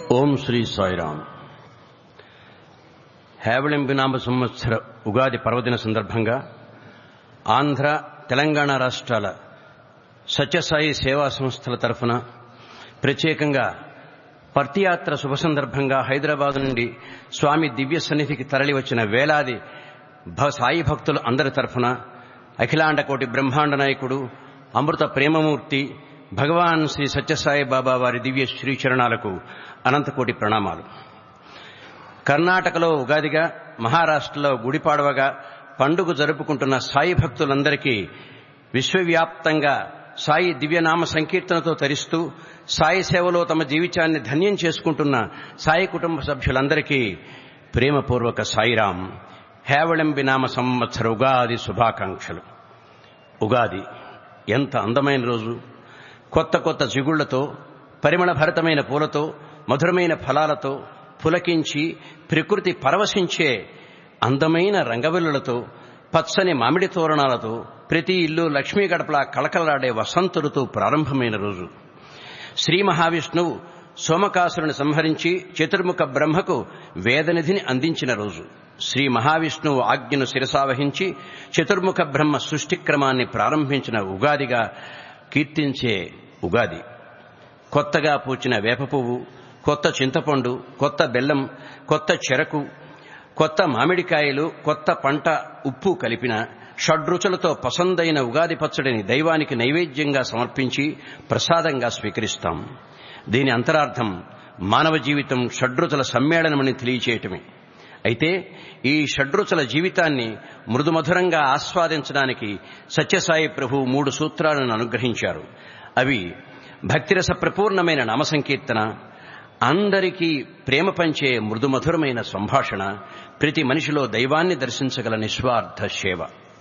ఓం శ్రీ సాయిరామ్ హేవళింబినామ సంవత్సర ఉగాది పర్వదిన సందర్భంగా ఆంధ్ర తెలంగాణ రాష్ట్రాల సత్యసాయి సేవా సంస్థల తరఫున ప్రత్యేకంగా పర్తియాత్ర శుభ సందర్భంగా హైదరాబాద్ నుండి స్వామి దివ్య సన్నిధికి తరలివచ్చిన వేలాది భ సాయి భక్తులు అందరి తరఫున అఖిలాండకోటి బ్రహ్మాండ నాయకుడు అమృత ప్రేమమూర్తి భగవాన్ శ్రీ సత్యసాయి బాబా వారి దివ్య శ్రీచరణాలకు అనంతకోటి ప్రణామాలు కర్ణాటకలో ఉగాదిగా మహారాష్ట్రలో గుడిపాడవగా పండుగ జరుపుకుంటున్న సాయి భక్తులందరికీ విశ్వవ్యాప్తంగా సాయి దివ్యనామ సంకీర్తనతో తరిస్తూ సాయి సేవలో తమ జీవితాన్ని ధన్యం చేసుకుంటున్న సాయి కుటుంబ సభ్యులందరికీ ప్రేమపూర్వక సాయిరాం హేవళంబి నామ సంవత్సర ఉగాది శుభాకాంక్షలు ఉగాది ఎంత అందమైన రోజు కొత్త కొత్త చిగుళ్లతో పరిమళ భరితమైన పూలతో మధురమైన ఫలాలతో పులకించి ప్రకృతి పరవశించే అందమైన రంగవెల్లులతో పచ్చని మామిడి తోరణాలతో ప్రతి ఇల్లు లక్ష్మీ గడపలా కళకళలాడే వసంత ఋతువు ప్రారంభమైన రోజు శ్రీ మహావిష్ణువు సోమకాసురుని సంహరించి చతుర్ముఖ బ్రహ్మకు వేదనిధిని అందించిన రోజు శ్రీ మహావిష్ణువు ఆజ్ఞను శిరసావహించి చతుర్ముఖ బ్రహ్మ సృష్టిక్రమాన్ని ప్రారంభించిన ఉగాదిగా కీర్తించే ఉగాది కొత్తగా పూచిన వేప పువ్వు కొత్త చింతపండు కొత్త బెల్లం కొత్త చెరకు కొత్త మామిడికాయలు కొత్త పంట ఉప్పు కలిపిన షడ్రుచులతో పసందైన ఉగాది పచ్చడిని దైవానికి నైవేద్యంగా సమర్పించి ప్రసాదంగా స్వీకరిస్తాం దీని అంతరార్థం మానవ జీవితం షడ్రుచుల సమ్మేళనమని తెలియచేయటమే అయితే ఈ షడ్రుచుల జీవితాన్ని మృదుమధురంగా ఆస్వాదించడానికి సత్యసాయి ప్రభు మూడు సూత్రాలను అనుగ్రహించారు అవి భక్తిరస ప్రపూర్ణమైన నామ సంకీర్తన అందరికీ ప్రేమ పంచే మృదుమధురమైన సంభాషణ ప్రతి మనిషిలో దైవాన్ని దర్శించగల నిస్వార్థ సేవ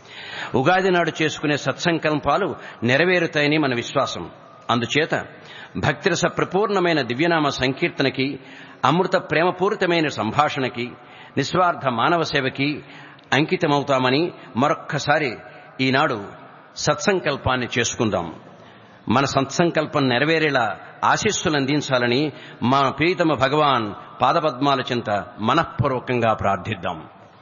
ఉగాది నాడు చేసుకునే సత్సంకల్పాలు నెరవేరుతాయని మన విశ్వాసం అందుచేత భక్తిరస ప్రపూర్ణమైన దివ్యనామ సంకీర్తనకి అమృత ప్రేమపూరితమైన సంభాషణకి నిస్వార్థ మానవ సేవకి అంకితమవుతామని మరొక్కసారి ఈనాడు సత్సంకల్పాన్ని చేసుకుందాం మన సత్సంకల్పం నెరవేరేలా ఆశీస్సులు అందించాలని మా ప్రీతమ భగవాన్ పాదపద్మాల చింత మనఃపూర్వకంగా ప్రార్థిద్దాం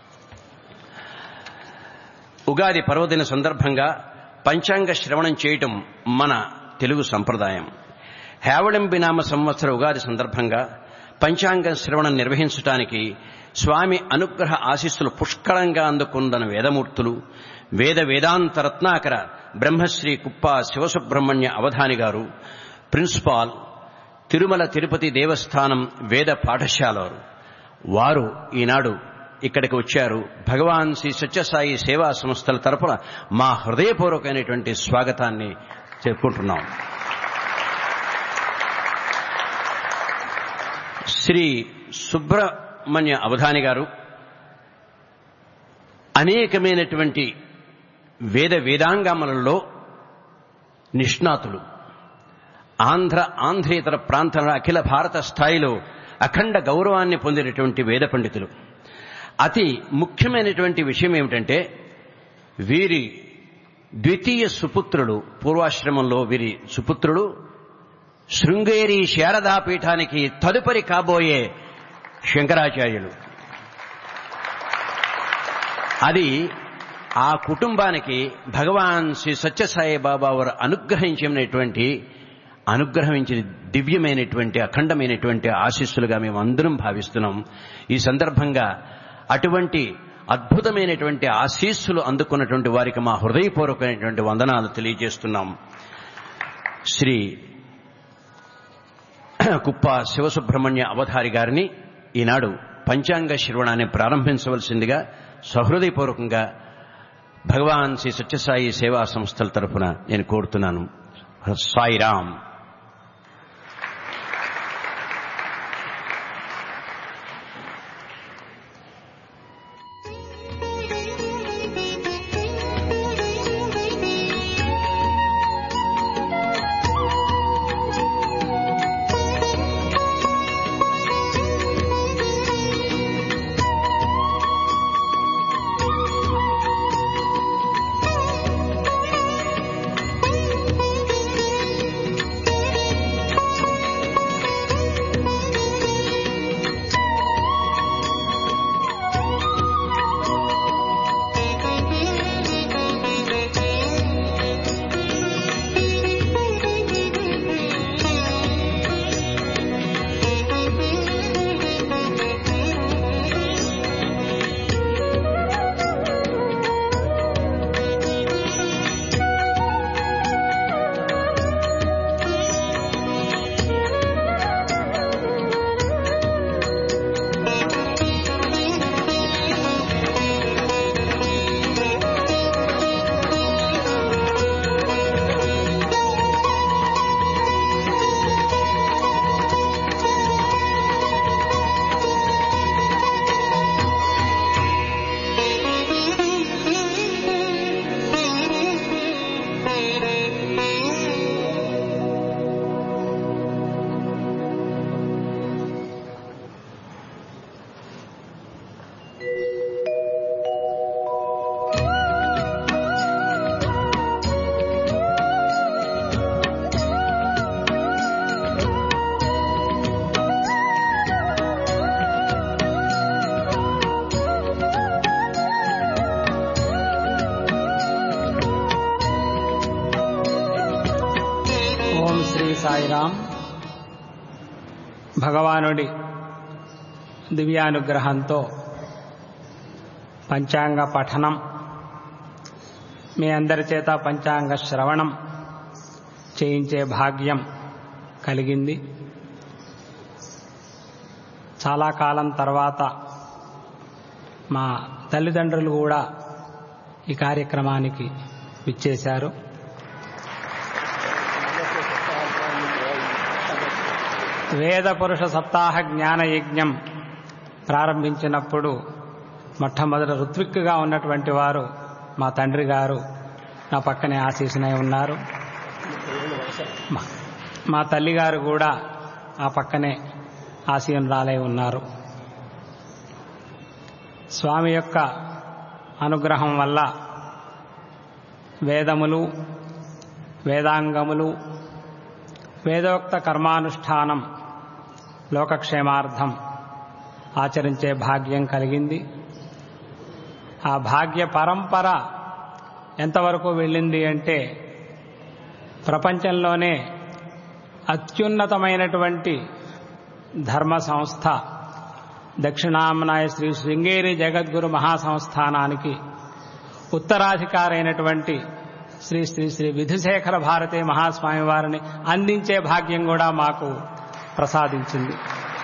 ఉగాది పర్వదిన సందర్భంగా పంచాంగ శ్రవణం చేయటం మన తెలుగు సంప్రదాయం హేవళంబి నామ సంవత్సర ఉగాది సందర్భంగా పంచాంగ శ్రవణం నిర్వహించడానికి స్వామి అనుగ్రహ ఆశీస్సులు పుష్కళంగా అందుకున్న వేదమూర్తులు వేద వేదాంత రత్నాకర బ్రహ్మశ్రీ కుప్ప శివసుబ్రహ్మణ్య అవధాని గారు ప్రిన్సిపాల్ తిరుమల తిరుపతి దేవస్థానం వేద పాఠశాల వారు ఈనాడు ఇక్కడికి వచ్చారు భగవాన్ శ్రీ సత్యసాయి సేవా సంస్థల తరపున మా హృదయపూర్వకమైనటువంటి స్వాగతాన్ని చెప్పుకుంటున్నాం శ్రీ సుబ్రహ్మణ్య అవధాని గారు అనేకమైనటువంటి వేద వేదాంగములలో నిష్ణాతులు ఆంధ్ర ఆంధ్రేతర ప్రాంతాల అఖిల భారత స్థాయిలో అఖండ గౌరవాన్ని పొందినటువంటి వేద పండితులు అతి ముఖ్యమైనటువంటి విషయం ఏమిటంటే వీరి ద్వితీయ సుపుత్రుడు పూర్వాశ్రమంలో వీరి సుపుత్రుడు శృంగేరి శారదాపీఠానికి తదుపరి కాబోయే శంకరాచార్యులు అది ఆ కుటుంబానికి భగవాన్ శ్రీ సత్యసాయి బాబా వారు అనుగ్రహించినటువంటి అనుగ్రహించిన దివ్యమైనటువంటి అఖండమైనటువంటి ఆశీస్సులుగా మేము అందరం భావిస్తున్నాం ఈ సందర్భంగా అటువంటి అద్భుతమైనటువంటి ఆశీస్సులు అందుకున్నటువంటి వారికి మా హృదయపూర్వకమైనటువంటి వందనాలు తెలియజేస్తున్నాం శ్రీ కుప్ప శివసుబ్రహ్మణ్య అవధారి గారిని ఈనాడు పంచాంగ శ్రవణాన్ని ప్రారంభించవలసిందిగా సహృదయపూర్వకంగా భగవాన్ శ్రీ సత్యసాయి సేవా సంస్థల తరఫున నేను కోరుతున్నాను సాయిరామ్ భగవానుడి దివ్యానుగ్రహంతో పంచాంగ పఠనం మీ అందరి చేత పంచాంగ శ్రవణం చేయించే భాగ్యం కలిగింది చాలా కాలం తర్వాత మా తల్లిదండ్రులు కూడా ఈ కార్యక్రమానికి విచ్చేశారు వేద పురుష సప్తాహ జ్ఞాన యజ్ఞం ప్రారంభించినప్పుడు మొట్టమొదట ఋత్విక్గా ఉన్నటువంటి వారు మా తండ్రి గారు నా పక్కనే ఆశీసునై ఉన్నారు మా- మా తల్లిగారు కూడా ఆ పక్కనే ఆశీనురాలై ఉన్నారు స్వామి యొక్క అనుగ్రహం వల్ల వేదములు వేదాంగములు వేదోక్త కర్మానుష్ఠానం లోకక్షేమార్థం ఆచరించే భాగ్యం కలిగింది ఆ భాగ్య పరంపర ఎంతవరకు వెళ్ళింది అంటే ప్రపంచంలోనే అత్యున్నతమైనటువంటి ధర్మ సంస్థ దక్షిణామనాయ శ్రీ శృంగేరి జగద్గురు మహాసంస్థానానికి ఉత్తరాధికారైనటువంటి శ్రీ శ్రీ శ్రీ విధుశేఖర భారతి మహాస్వామి వారిని అందించే భాగ్యం కూడా మాకు ప్రసాదించింది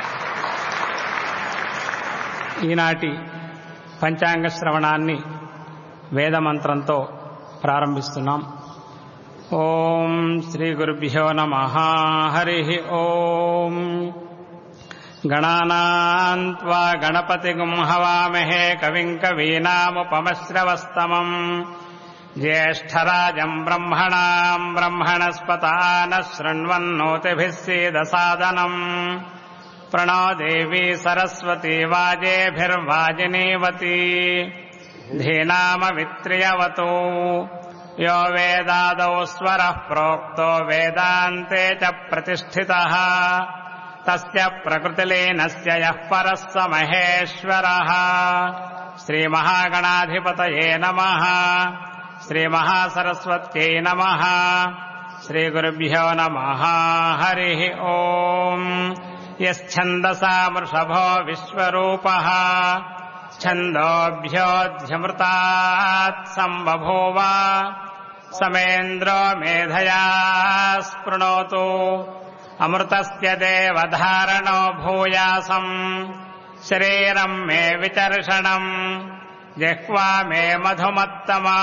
ఈనాటి పంచాంగ శ్రవణాన్ని వేదమంత్రంతో ప్రారంభిస్తున్నాం ఓం శ్రీ గురుభ్యో నమ హరి ఓం గణానాన్వా గణపతిగుం హవామహే కవిం కవీనాముపమశ్రవస్తమం జ్యేష్ఠరాజం బ్రహ్మణాం బ్రహ్మణస్పతాన శృण्वन्नोतिभिः सीदसादनम् प्रणो देवी सरस्वती वाजेभिर्वाजिनीवती धीनामवित्रियवतु यो वेदादौ स्वरः प्रोक्तो वेदान्ते च प्रतिष्ठितः तस्य प्रकृतिलीनस्य यः परः स महेश्वरः श्रीमहागणाधिपतये नमः श्रीमहासरस्वत्यै नमः श्रीगुरुभ्यो नमः हरिः ओम् यच्छन्दसा वृषभो विश्वरूपः छन्दोभ्योऽध्यमृतात् सम्बभूव समेन्द्रो मेधया स्पृणोतु अमृतस्य देवधारणो भूयासम् शरीरम् मे विचर्षणम् जिह्वा मे मधुमत्तमा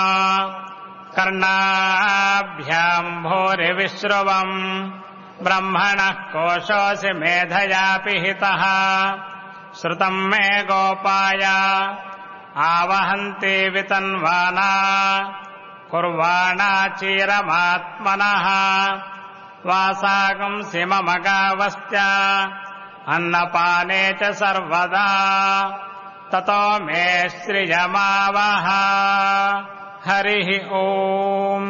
कर्णाभ्याम् भूरिविश्रुवम् ब्रह्मणः कोशोऽसि मेधया पिहितः श्रुतम् मे गोपाय आवहन्ति वितन्वाना कुर्वाणा चीरमात्मनः वासागम् सिममगावश्च अन्नपाने च सर्वदा ततो मे सृजमावह हरिः ओम्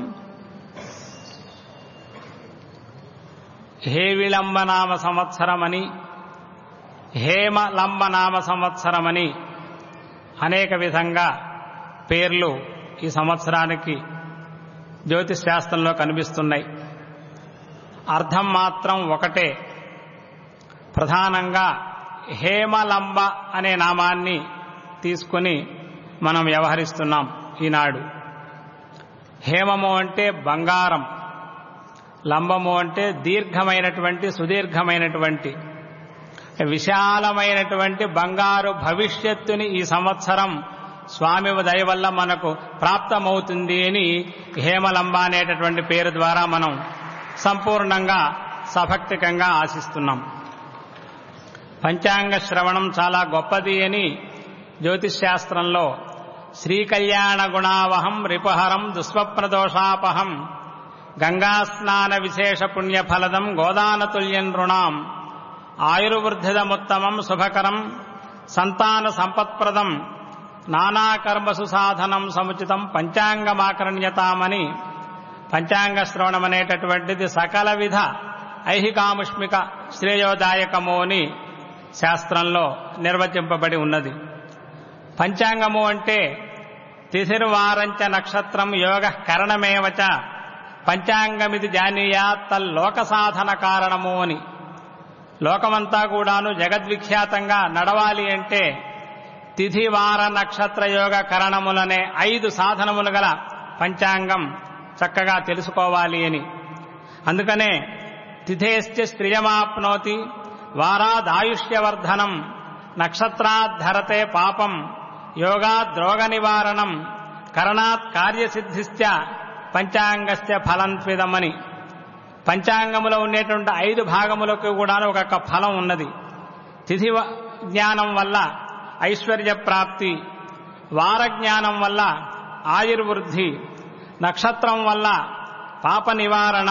హే విలంబనామ సంవత్సరమని హేమ లంబనామ సంవత్సరమని అనేక విధంగా పేర్లు ఈ సంవత్సరానికి జ్యోతిష్ శాస్త్రంలో కనిపిస్తున్నాయి అర్థం మాత్రం ఒకటే ప్రధానంగా హేమలంబ అనే నామాన్ని తీసుకుని మనం వ్యవహరిస్తున్నాం ఈనాడు హేమము అంటే బంగారం లంబము అంటే దీర్ఘమైనటువంటి సుదీర్ఘమైనటువంటి విశాలమైనటువంటి బంగారు భవిష్యత్తుని ఈ సంవత్సరం స్వామి దయ వల్ల మనకు ప్రాప్తమవుతుంది అని హేమలంబ అనేటటువంటి పేరు ద్వారా మనం సంపూర్ణంగా సభక్తికంగా ఆశిస్తున్నాం పంచాంగ శ్రవణం చాలా గొప్పది అని జ్యోతిష్ శాస్త్రంలో శ్రీకళ్యాణ గుణావహం రిపహరం దుస్వప్నదోషాపహం గంగాస్నాన విశేష పుణ్యఫలదం గోదానతుల్యం నృణాం ఆయుర్వృద్ధిదముత్తమం శుభకరం సంతాన సంపత్ప్రదం నానాకర్మసు సాధనం సముచితం పంచాంగమాకరణ్యతామని పంచాంగ శ్రవణం అనేటటువంటిది సకల విధ ఐహికాముష్మిక శ్రేయోదాయకము అని శాస్త్రంలో నిర్వచింపబడి ఉన్నది పంచాంగము అంటే తిథిర్వారంచ నక్షత్రం యోగ కరణమేవచ పంచాంగమిది జానీయా తల్లోక సాధన కారణము అని లోకమంతా కూడాను జగద్విఖ్యాతంగా నడవాలి అంటే తిథి వార నక్షత్ర యోగ కరణములనే ఐదు సాధనములు గల పంచాంగం చక్కగా తెలుసుకోవాలి అని అందుకనే తిథేశ్చ స్త్రియమాప్నోతి వారాదాయుష్యవర్ధనం నక్షత్రాద్ధరతే పాపం యోగాద్ రోగ నివారణం కరణాత్ కార్యసిద్ధిశ్చ పంచాంగశ్చ ఫలంత్విదమని పంచాంగములో ఉండేటువంటి ఐదు భాగములకు కూడా ఒక్కొక్క ఫలం ఉన్నది తిథి వ- జ్ఞానం వల్ల ఐశ్వర్య ప్రాప్తి వార జ్ఞానం వల్ల ఆయుర్వృద్ధి నక్షత్రం వల్ల పాప నివారణ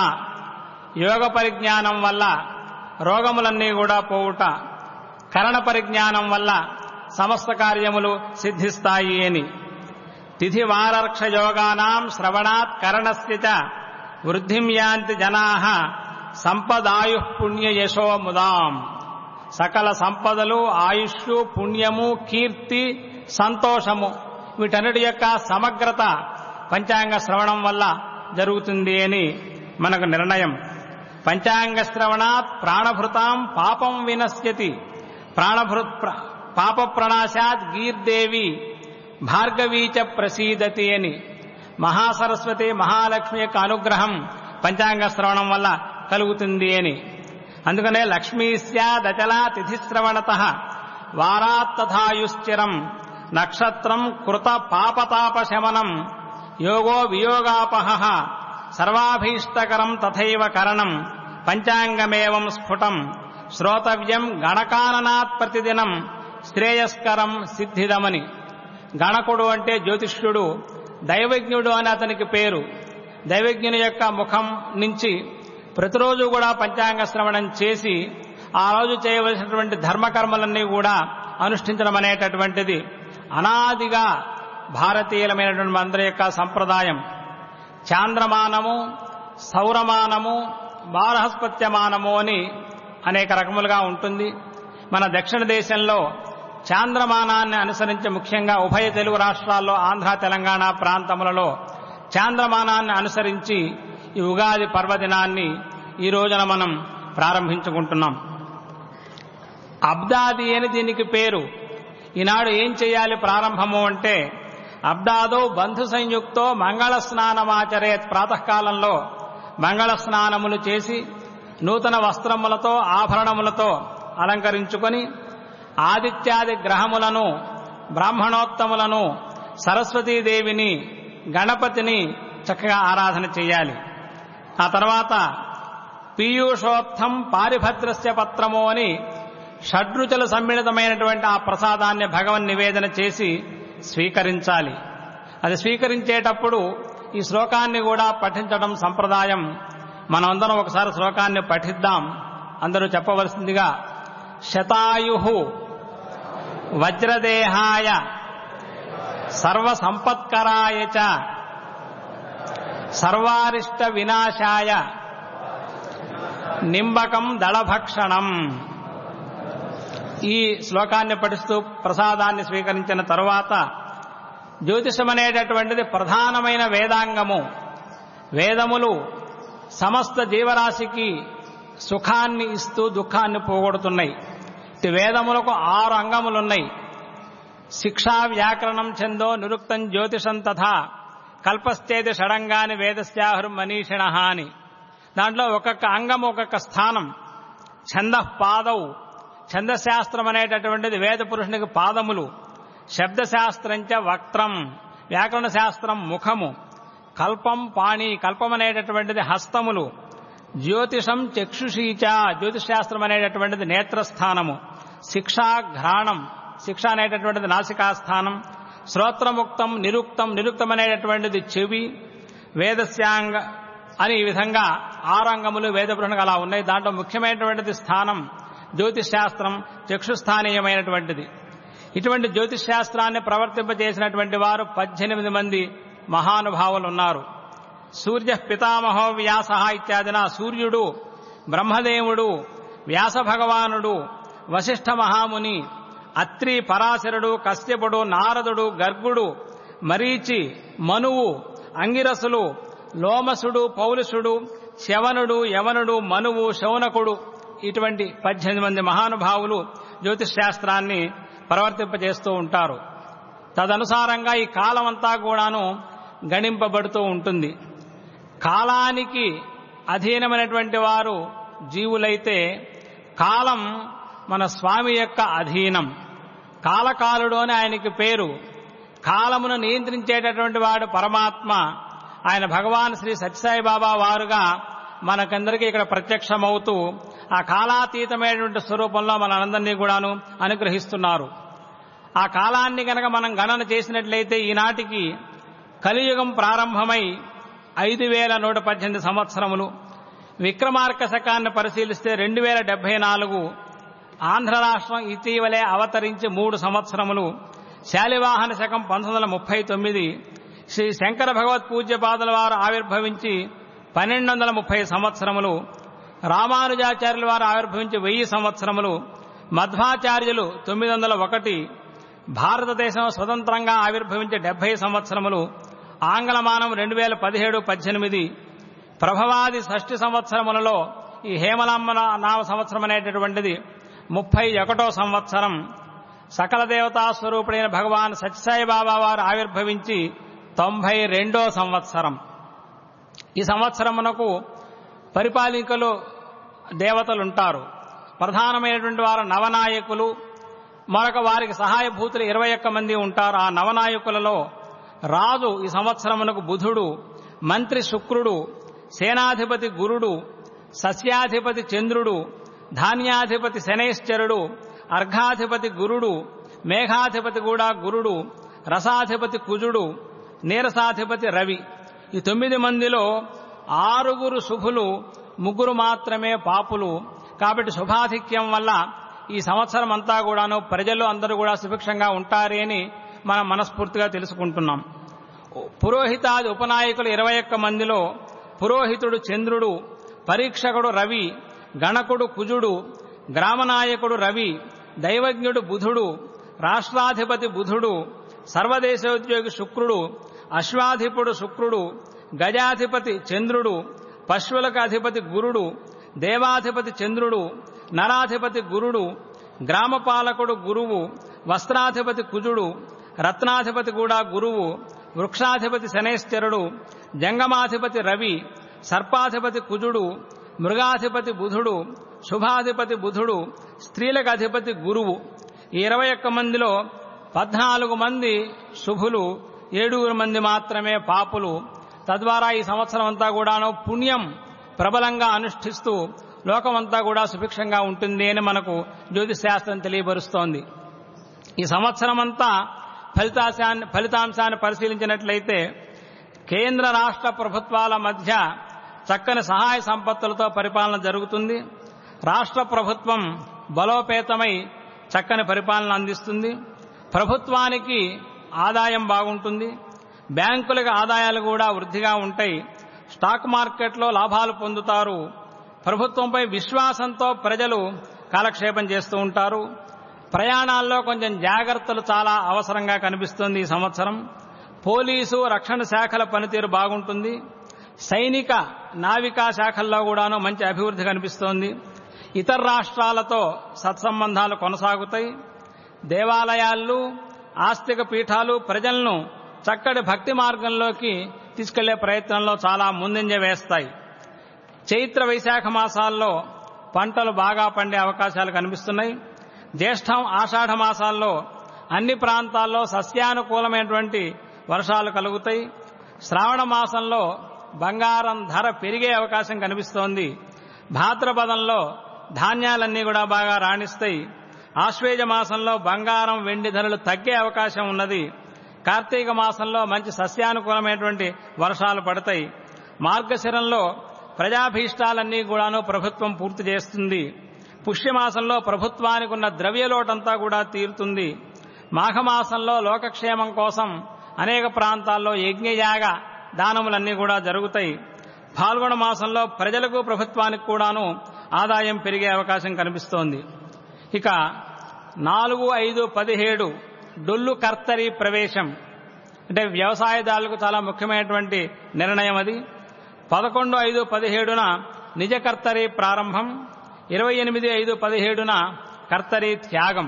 యోగ పరిజ్ఞానం వల్ల రోగములన్నీ కూడా పోవుట కరణ పరిజ్ఞానం వల్ల సమస్త కార్యములు సిద్ధిస్తాయి అని తిథి వారర్క్ష యోగానాం శ్రవణాత్ కరణస్య చ వృద్ధిం యాంతి జనా సంపదాయు పుణ్య యశో ముదాం సకల సంపదలు ఆయుష్ పుణ్యము కీర్తి సంతోషము వీటన్నిటి యొక్క సమగ్రత పంచాంగ శ్రవణం వల్ల జరుగుతుంది అని మనకు నిర్ణయం పంచాంగ శ్రవణాత్ ప్రాణభృతాం పాపం వినశ్యతి ప్రాణభృత్ ప్ర- పాప ప్రణాశాత్ గీర్దేవి భార్గవీచ ప్రసీదతి అని మహాసరస్వతి మహాలక్ష్మి యొక్క అనుగ్రహం పంచాంగ శ్రవణం వల్ల కలుగుతుంది అని అందుకనే లక్ష్మీ స్యాదచలా తిథిశ్రవణత వారాత్ తథాయుశ్చిరం నక్షత్రం కృత పాపతాప శమనం యోగో వియోగాపహ సర్వాభీష్టకరం తథైవ కరణం పంచాంగమేవం స్ఫుటం శ్రోతవ్యం గణకాననాత్ ప్రతిదినం శ్రేయస్కరం సిద్ధిదమని గణకుడు అంటే జ్యోతిష్యుడు దైవజ్ఞుడు అని అతనికి పేరు దైవజ్ఞుని యొక్క ముఖం నుంచి ప్రతిరోజు కూడా పంచాంగ శ్రవణం చేసి ఆ రోజు చేయవలసినటువంటి ధర్మకర్మలన్నీ కూడా అనుష్ఠించడం అనేటటువంటిది అనాదిగా భారతీయులమైనటువంటి అందరి యొక్క సంప్రదాయం చాంద్రమానము సౌరమానము బారహస్పత్యమానము అని అనేక రకములుగా ఉంటుంది మన దక్షిణ దేశంలో చాంద్రమానాన్ని అనుసరించి ముఖ్యంగా ఉభయ తెలుగు రాష్ట్రాల్లో ఆంధ్ర తెలంగాణ ప్రాంతములలో చాంద్రమానాన్ని అనుసరించి ఈ ఉగాది పర్వదినాన్ని ఈ రోజున మనం ప్రారంభించుకుంటున్నాం అబ్దాది అని దీనికి పేరు ఈనాడు ఏం చేయాలి ప్రారంభము అంటే అబ్దాదో బంధు సంయుక్తో మంగళ స్నానమాచరేత్ ప్రాతకాలంలో మంగళ స్నానములు చేసి నూతన వస్త్రములతో ఆభరణములతో అలంకరించుకొని ఆదిత్యాది గ్రహములను బ్రాహ్మణోత్తములను సరస్వతీదేవిని గణపతిని చక్కగా ఆరాధన చేయాలి ఆ తర్వాత పీయూషోత్థం పారిభద్రస్య పత్రము అని షడ్రుచుల సమ్మిళితమైనటువంటి ఆ ప్రసాదాన్ని భగవన్ నివేదన చేసి స్వీకరించాలి అది స్వీకరించేటప్పుడు ఈ శ్లోకాన్ని కూడా పఠించడం సంప్రదాయం మనమందరం ఒకసారి శ్లోకాన్ని పఠిద్దాం అందరూ చెప్పవలసిందిగా శతాయు వజ్రదేహాయ సర్వసంపత్కరాయ చ సర్వారిష్ట వినాశాయ నింబకం దళభక్షణం ఈ శ్లోకాన్ని పఠిస్తూ ప్రసాదాన్ని స్వీకరించిన తరువాత జ్యోతిషం అనేటటువంటిది ప్రధానమైన వేదాంగము వేదములు సమస్త జీవరాశికి సుఖాన్ని ఇస్తూ దుఃఖాన్ని పోగొడుతున్నాయి ఇటు వేదములకు ఆరు అంగములున్నాయి శిక్షా వ్యాకరణం ఛందో నిరుక్తం జ్యోతిషం తథా కల్పశ్చేతి షడంగాని వేదస్యాహురు మనీషిణ అని దాంట్లో ఒక్కొక్క అంగం ఒక్కొక్క స్థానం ఛంద పాదవు ఛందశాస్త్రం అనేటటువంటిది వేద పురుషునికి పాదములు శబ్దశాస్త్రంచ వక్త్రం వ్యాకరణ శాస్త్రం ముఖము కల్పం పాణి కల్పం అనేటటువంటిది హస్తములు జ్యోతిషం చక్షుషీచ జ్యోతిష్ శాస్త్రం అనేటటువంటిది నేత్రస్థానము శిక్షా ఘ్రాణం శిక్ష అనేటటువంటిది నాసికాస్థానం శ్రోత్రముక్తం నిరుక్తం నిరుక్తం అనేటటువంటిది చెవి వేదస్యాంగ అని ఈ విధంగా ఆరంగములు వేదపురుషునికి అలా ఉన్నాయి దాంట్లో ముఖ్యమైనటువంటిది స్థానం జ్యోతిష్ శాస్త్రం చక్షుస్థానీయమైనటువంటిది ఇటువంటి జ్యోతిష్ శాస్త్రాన్ని ప్రవర్తింపజేసినటువంటి వారు పద్దెనిమిది మంది మహానుభావులు ఉన్నారు సూర్య పితామహో వ్యాస ఇత్యాదిన సూర్యుడు బ్రహ్మదేవుడు వ్యాస భగవానుడు వశిష్ఠ మహాముని అత్రి పరాశరుడు కశ్యపుడు నారదుడు గర్గుడు మరీచి మనువు అంగిరసులు లోమసుడు పౌలుషుడు శవనుడు యవనుడు మనువు శౌనకుడు ఇటువంటి పద్దెనిమిది మంది మహానుభావులు జ్యోతిష్ శాస్త్రాన్ని ప్రవర్తింపజేస్తూ ఉంటారు తదనుసారంగా ఈ కాలం అంతా కూడాను గణింపబడుతూ ఉంటుంది కాలానికి అధీనమైనటువంటి వారు జీవులైతే కాలం మన స్వామి యొక్క అధీనం కాలకాలుడు అని ఆయనకి పేరు కాలమును నియంత్రించేటటువంటి వాడు పరమాత్మ ఆయన భగవాన్ శ్రీ సత్యసాయి బాబా వారుగా మనకందరికీ ఇక్కడ ప్రత్యక్షమవుతూ ఆ కాలాతీతమైనటువంటి స్వరూపంలో మనందరినీ కూడాను అనుగ్రహిస్తున్నారు ఆ కాలాన్ని గనక మనం గణన చేసినట్లయితే ఈనాటికి కలియుగం ప్రారంభమై ఐదు వేల నూట పద్దెనిమిది సంవత్సరములు విక్రమార్క శకాన్ని పరిశీలిస్తే రెండు వేల డెబ్బై నాలుగు ఆంధ్ర రాష్ట్రం ఇటీవలే అవతరించి మూడు సంవత్సరములు శాలివాహన శకం పంతొమ్మిది వందల ముప్పై తొమ్మిది శ్రీ శంకర భగవత్ పూజ్యపాదుల వారు ఆవిర్భవించి పన్నెండు వందల ముప్పై సంవత్సరములు రామానుజాచార్యుల వారు ఆవిర్భవించి వెయ్యి సంవత్సరములు మధ్వాచార్యులు తొమ్మిది వందల ఒకటి భారతదేశం స్వతంత్రంగా ఆవిర్భవించే డెబ్బై సంవత్సరములు ఆంగ్లమానం రెండు వేల పదిహేడు పద్దెనిమిది ప్రభవాది షష్ఠి సంవత్సరములలో ఈ హేమలాంబ నామ సంవత్సరం అనేటటువంటిది ముప్పై ఒకటో సంవత్సరం సకల దేవతా స్వరూపుడైన భగవాన్ సత్యసాయి బాబా వారు ఆవిర్భవించి తొంభై రెండో సంవత్సరం ఈ సంవత్సరమునకు పరిపాలికలు దేవతలు ఉంటారు ప్రధానమైనటువంటి వారు నవనాయకులు మరొక వారికి సహాయభూతులు ఇరవై ఒక్క మంది ఉంటారు ఆ నవనాయకులలో రాజు ఈ సంవత్సరమునకు బుధుడు మంత్రి శుక్రుడు సేనాధిపతి గురుడు సస్యాధిపతి చంద్రుడు ధాన్యాధిపతి శనైశ్చరుడు అర్ఘాధిపతి గురుడు మేఘాధిపతి కూడా గురుడు రసాధిపతి కుజుడు నీరసాధిపతి రవి ఈ తొమ్మిది మందిలో ఆరుగురు శుభులు ముగ్గురు మాత్రమే పాపులు కాబట్టి శుభాధిక్యం వల్ల ఈ సంవత్సరం అంతా కూడాను ప్రజలు అందరూ కూడా సుభిక్షంగా ఉంటారే అని మనం మనస్ఫూర్తిగా తెలుసుకుంటున్నాం పురోహితాది ఉపనాయకులు ఇరవై ఒక్క మందిలో పురోహితుడు చంద్రుడు పరీక్షకుడు రవి గణకుడు కుజుడు గ్రామనాయకుడు రవి దైవజ్ఞుడు బుధుడు రాష్ట్రాధిపతి బుధుడు సర్వదేశోద్యోగి శుక్రుడు అశ్వాధిపుడు శుక్రుడు గజాధిపతి చంద్రుడు పశువులకు అధిపతి గురుడు దేవాధిపతి చంద్రుడు నరాధిపతి గురుడు గ్రామపాలకుడు గురువు వస్త్రాధిపతి కుజుడు రత్నాధిపతి కూడా గురువు వృక్షాధిపతి శనేశ్వరుడు జంగమాధిపతి రవి సర్పాధిపతి కుజుడు మృగాధిపతి బుధుడు శుభాధిపతి బుధుడు స్త్రీలకు అధిపతి గురువు ఈ ఇరవై ఒక్క మందిలో పద్నాలుగు మంది శుభులు ఏడుగురు మంది మాత్రమే పాపులు తద్వారా ఈ సంవత్సరం అంతా కూడాను పుణ్యం ప్రబలంగా అనుష్ఠిస్తూ లోకమంతా కూడా సుభిక్షంగా ఉంటుంది అని మనకు జ్యోతిష్ శాస్త్రం తెలియపరుస్తోంది ఈ సంవత్సరం అంతా ఫలితాంశాన్ని ఫలితాంశాన్ని పరిశీలించినట్లయితే కేంద్ర రాష్ట్ర ప్రభుత్వాల మధ్య చక్కని సహాయ సంపత్తులతో పరిపాలన జరుగుతుంది రాష్ట్ర ప్రభుత్వం బలోపేతమై చక్కని పరిపాలన అందిస్తుంది ప్రభుత్వానికి ఆదాయం బాగుంటుంది బ్యాంకులకు ఆదాయాలు కూడా వృద్ధిగా ఉంటాయి స్టాక్ మార్కెట్లో లాభాలు పొందుతారు ప్రభుత్వంపై విశ్వాసంతో ప్రజలు కాలక్షేపం చేస్తూ ఉంటారు ప్రయాణాల్లో కొంచెం జాగ్రత్తలు చాలా అవసరంగా కనిపిస్తుంది ఈ సంవత్సరం పోలీసు రక్షణ శాఖల పనితీరు బాగుంటుంది సైనిక నావికా శాఖల్లో కూడాను మంచి అభివృద్ధి కనిపిస్తోంది ఇతర రాష్ట్రాలతో సత్సంబంధాలు కొనసాగుతాయి దేవాలయాలు ఆస్తిక పీఠాలు ప్రజలను చక్కటి భక్తి మార్గంలోకి తీసుకెళ్లే ప్రయత్నంలో చాలా ముందంజ వేస్తాయి చైత్ర వైశాఖ మాసాల్లో పంటలు బాగా పండే అవకాశాలు కనిపిస్తున్నాయి జ్యేష్ఠం ఆషాఢ మాసాల్లో అన్ని ప్రాంతాల్లో సస్యానుకూలమైనటువంటి వర్షాలు కలుగుతాయి శ్రావణ మాసంలో బంగారం ధర పెరిగే అవకాశం కనిపిస్తోంది భాద్రపదంలో ధాన్యాలన్నీ కూడా బాగా రాణిస్తాయి ఆశ్వేజ మాసంలో బంగారం వెండి ధరలు తగ్గే అవకాశం ఉన్నది కార్తీక మాసంలో మంచి సస్యానుకూలమైనటువంటి వర్షాలు పడతాయి మార్గశిరంలో ప్రజాభీష్టాలన్నీ కూడాను ప్రభుత్వం పూర్తి చేస్తుంది పుష్యమాసంలో ప్రభుత్వానికి ఉన్న ద్రవ్యలోటంతా కూడా తీరుతుంది మాఘమాసంలో లోకక్షేమం కోసం అనేక ప్రాంతాల్లో యజ్ఞయాగ దానములన్నీ కూడా జరుగుతాయి పాల్గొన మాసంలో ప్రజలకు ప్రభుత్వానికి కూడాను ఆదాయం పెరిగే అవకాశం కనిపిస్తోంది ఇక నాలుగు ఐదు పదిహేడు డొల్లు కర్తరి ప్రవేశం అంటే వ్యవసాయదారులకు చాలా ముఖ్యమైనటువంటి నిర్ణయం అది పదకొండు ఐదు పదిహేడున నిజకర్తరి ప్రారంభం ఇరవై ఎనిమిది ఐదు పదిహేడున కర్తరి త్యాగం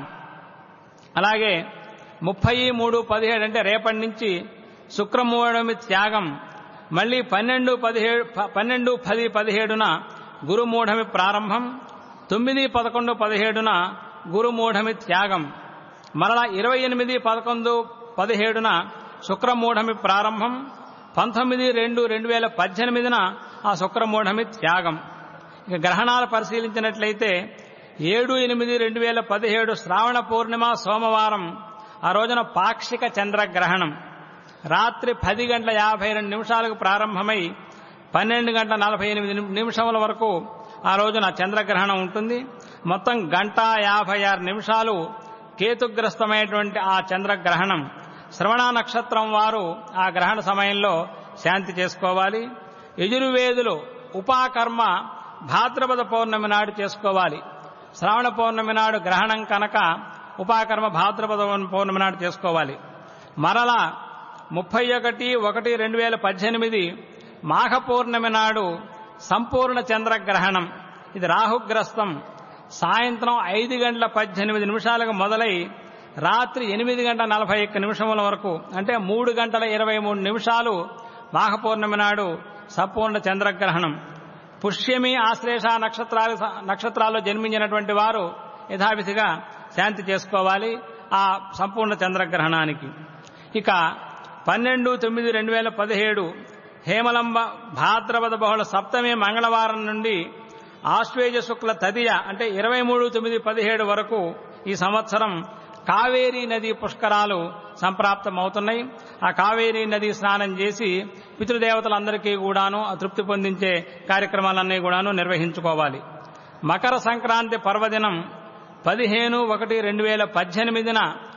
అలాగే ముప్పై మూడు పదిహేడు అంటే రేపటి నుంచి శుక్రమూఢమి త్యాగం మళ్ళీ పన్నెండు పదిహేడు ప- పన్నెండు పది పదిహేడున గురుమూఢమి ప్రారంభం తొమ్మిది పదకొండు పదిహేడున గురుమూఢమి త్యాగం మరలా ఇరవై ఎనిమిది పదకొండు పదిహేడున శుక్రమూఢమి ప్రారంభం పంతొమ్మిది రెండు రెండు వేల పద్దెనిమిదిన ఆ శుక్రమూఢమి త్యాగం ఇక గ్రహణాలు పరిశీలించినట్లయితే ఏడు ఎనిమిది రెండు వేల పదిహేడు శ్రావణ పూర్ణిమ సోమవారం ఆ రోజున పాక్షిక చంద్రగ్రహణం రాత్రి పది గంటల యాభై రెండు నిమిషాలకు ప్రారంభమై పన్నెండు గంటల నలభై ఎనిమిది నిమి- నిమిషముల వరకు ఆ రోజున చంద్రగ్రహణం ఉంటుంది మొత్తం గంట యాభై ఆరు నిమిషాలు కేతుగ్రస్తమైనటువంటి ఆ చంద్రగ్రహణం శ్రవణ నక్షత్రం వారు ఆ గ్రహణ సమయంలో శాంతి చేసుకోవాలి యజుర్వేదులు ఉపాకర్మ భాద్రపద పౌర్ణమి నాడు చేసుకోవాలి శ్రావణ పౌర్ణమి నాడు గ్రహణం కనుక ఉపాకర్మ భాద్రపద పౌర్ణమి నాడు చేసుకోవాలి మరలా ముప్పై ఒకటి ఒకటి రెండు వేల పద్దెనిమిది మాఘ పౌర్ణమి నాడు సంపూర్ణ చంద్రగ్రహణం ఇది రాహుగ్రస్తం సాయంత్రం ఐదు గంటల పద్దెనిమిది నిమిషాలకు మొదలై రాత్రి ఎనిమిది గంటల నలభై ఒక్క నిమిషముల వరకు అంటే మూడు గంటల ఇరవై మూడు నిమిషాలు మాఘ పౌర్ణమి నాడు సంపూర్ణ చంద్రగ్రహణం పుష్యమి ఆశ్లేష నక్షత్రాలు నక్షత్రాల్లో జన్మించినటువంటి వారు యథావిధిగా శాంతి చేసుకోవాలి ఆ సంపూర్ణ చంద్రగ్రహణానికి ఇక పన్నెండు తొమ్మిది రెండు వేల పదిహేడు హేమలంబ భాద్రపద బహుళ సప్తమి మంగళవారం నుండి ఆశ్వేజ శుక్ల తదియ అంటే ఇరవై మూడు తొమ్మిది పదిహేడు వరకు ఈ సంవత్సరం కావేరీ నది పుష్కరాలు సంప్రాప్తమవుతున్నాయి ఆ కావేరీ నది స్నానం చేసి పితృదేవతలందరికీ కూడాను ఆ తృప్తి పొందించే కార్యక్రమాలన్నీ కూడాను నిర్వహించుకోవాలి మకర సంక్రాంతి పర్వదినం పదిహేను ఒకటి రెండు వేల పద్దెనిమిదిన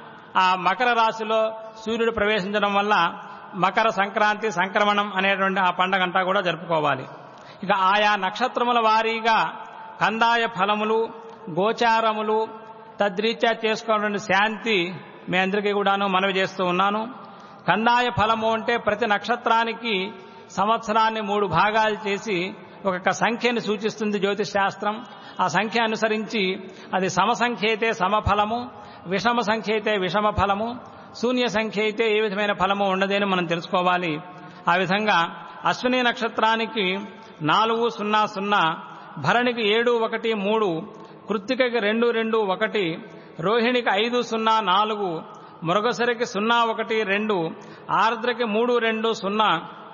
ఆ మకర రాశిలో సూర్యుడు ప్రవేశించడం వల్ల మకర సంక్రాంతి సంక్రమణం అనేటువంటి ఆ పండగ అంతా కూడా జరుపుకోవాలి ఇక ఆయా నక్షత్రముల వారీగా కందాయ ఫలములు గోచారములు తద్రీత్యా చేసుకోవాలని శాంతి మీ అందరికీ కూడాను మనవి చేస్తూ ఉన్నాను కందాయ ఫలము అంటే ప్రతి నక్షత్రానికి సంవత్సరాన్ని మూడు భాగాలు చేసి ఒక సంఖ్యని సూచిస్తుంది జ్యోతిష్ శాస్త్రం ఆ సంఖ్య అనుసరించి అది సమసంఖ్య అయితే సమఫలము విషమ సంఖ్య అయితే విషమ ఫలము శూన్య సంఖ్య అయితే ఏ విధమైన ఫలము ఉండదని మనం తెలుసుకోవాలి ఆ విధంగా అశ్విని నక్షత్రానికి నాలుగు సున్నా సున్నా భరణికి ఏడు ఒకటి మూడు కృత్తికకి రెండు రెండు ఒకటి రోహిణికి ఐదు సున్నా నాలుగు మృగసరికి సున్నా ఒకటి రెండు ఆర్ద్రకి మూడు రెండు సున్నా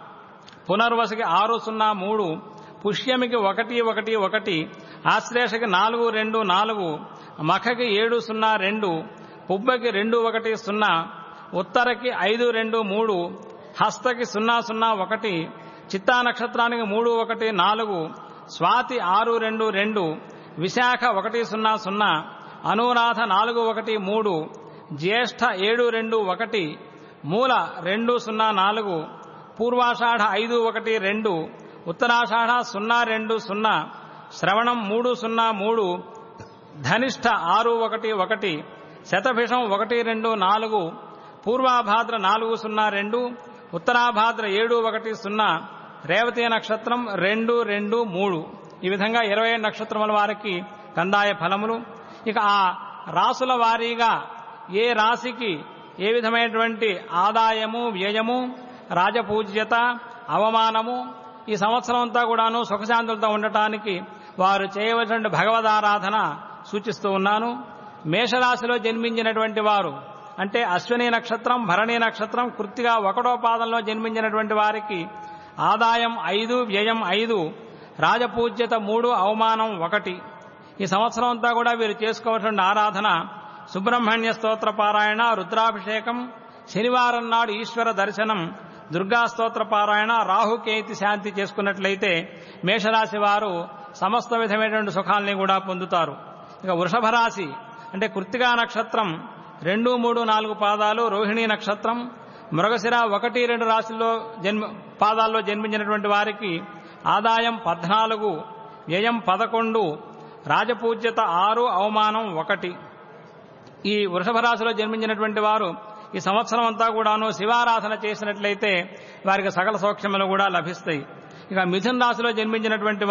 పునర్వసకి ఆరు సున్నా మూడు పుష్యమికి ఒకటి ఒకటి ఒకటి ఆశ్లేషకి నాలుగు రెండు నాలుగు మఖకి ఏడు సున్నా రెండు పుబ్బకి రెండు ఒకటి సున్నా ఉత్తరకి ఐదు రెండు మూడు హస్తకి సున్నా సున్నా ఒకటి చిత్తా నక్షత్రానికి మూడు ఒకటి నాలుగు స్వాతి ఆరు రెండు రెండు విశాఖ ఒకటి సున్నా సున్నా అనురాధ నాలుగు ఒకటి మూడు జ్యేష్ఠ ఏడు రెండు ఒకటి మూల రెండు సున్నా నాలుగు పూర్వాషాఢ ఐదు ఒకటి రెండు ఉత్తరాషాఢ సున్నా రెండు సున్నా శ్రవణం మూడు సున్నా మూడు ధనిష్ఠ ఆరు ఒకటి ఒకటి శతభిషం ఒకటి రెండు నాలుగు పూర్వాభాద్ర నాలుగు సున్నా రెండు ఉత్తరాభాద్ర ఏడు ఒకటి సున్నా రేవతి నక్షత్రం రెండు రెండు మూడు ఈ విధంగా ఇరవై ఏడు నక్షత్రముల వారికి కందాయ ఫలములు ఇక ఆ రాసుల వారీగా ఏ రాశికి ఏ విధమైనటువంటి ఆదాయము వ్యయము రాజపూజ్యత అవమానము ఈ సంవత్సరం అంతా కూడాను సుఖశాంతులతో ఉండటానికి వారు చేయవలసిన భగవదారాధన సూచిస్తూ ఉన్నాను మేషరాశిలో జన్మించినటువంటి వారు అంటే అశ్విని నక్షత్రం భరణి నక్షత్రం కృత్తిగా ఒకటో పాదంలో జన్మించినటువంటి వారికి ఆదాయం ఐదు వ్యయం ఐదు రాజపూజ్యత మూడు అవమానం ఒకటి ఈ సంవత్సరం అంతా కూడా వీరు చేసుకోవాల్సిన ఆరాధన సుబ్రహ్మణ్య స్తోత్ర పారాయణ రుద్రాభిషేకం శనివారం నాడు ఈశ్వర దర్శనం దుర్గా స్తోత్ర పారాయణ రాహుకేతి శాంతి చేసుకున్నట్లయితే మేషరాశి వారు సమస్త విధమైనటువంటి సుఖాల్ని కూడా పొందుతారు ఇక వృషభ రాశి అంటే కృత్తికా నక్షత్రం రెండు మూడు నాలుగు పాదాలు రోహిణీ నక్షత్రం మృగశిర ఒకటి రెండు రాశుల్లో జన్మ పాదాల్లో జన్మించినటువంటి వారికి ఆదాయం పద్నాలుగు వ్యయం పదకొండు రాజపూజ్యత ఆరు అవమానం ఒకటి ఈ వృషభ రాశిలో జన్మించినటువంటి వారు ఈ సంవత్సరం అంతా కూడాను శివారాధన చేసినట్లయితే వారికి సకల సౌఖ్యములు కూడా లభిస్తాయి ఇక మిథున రాశిలో జన్మించినటువంటి వారు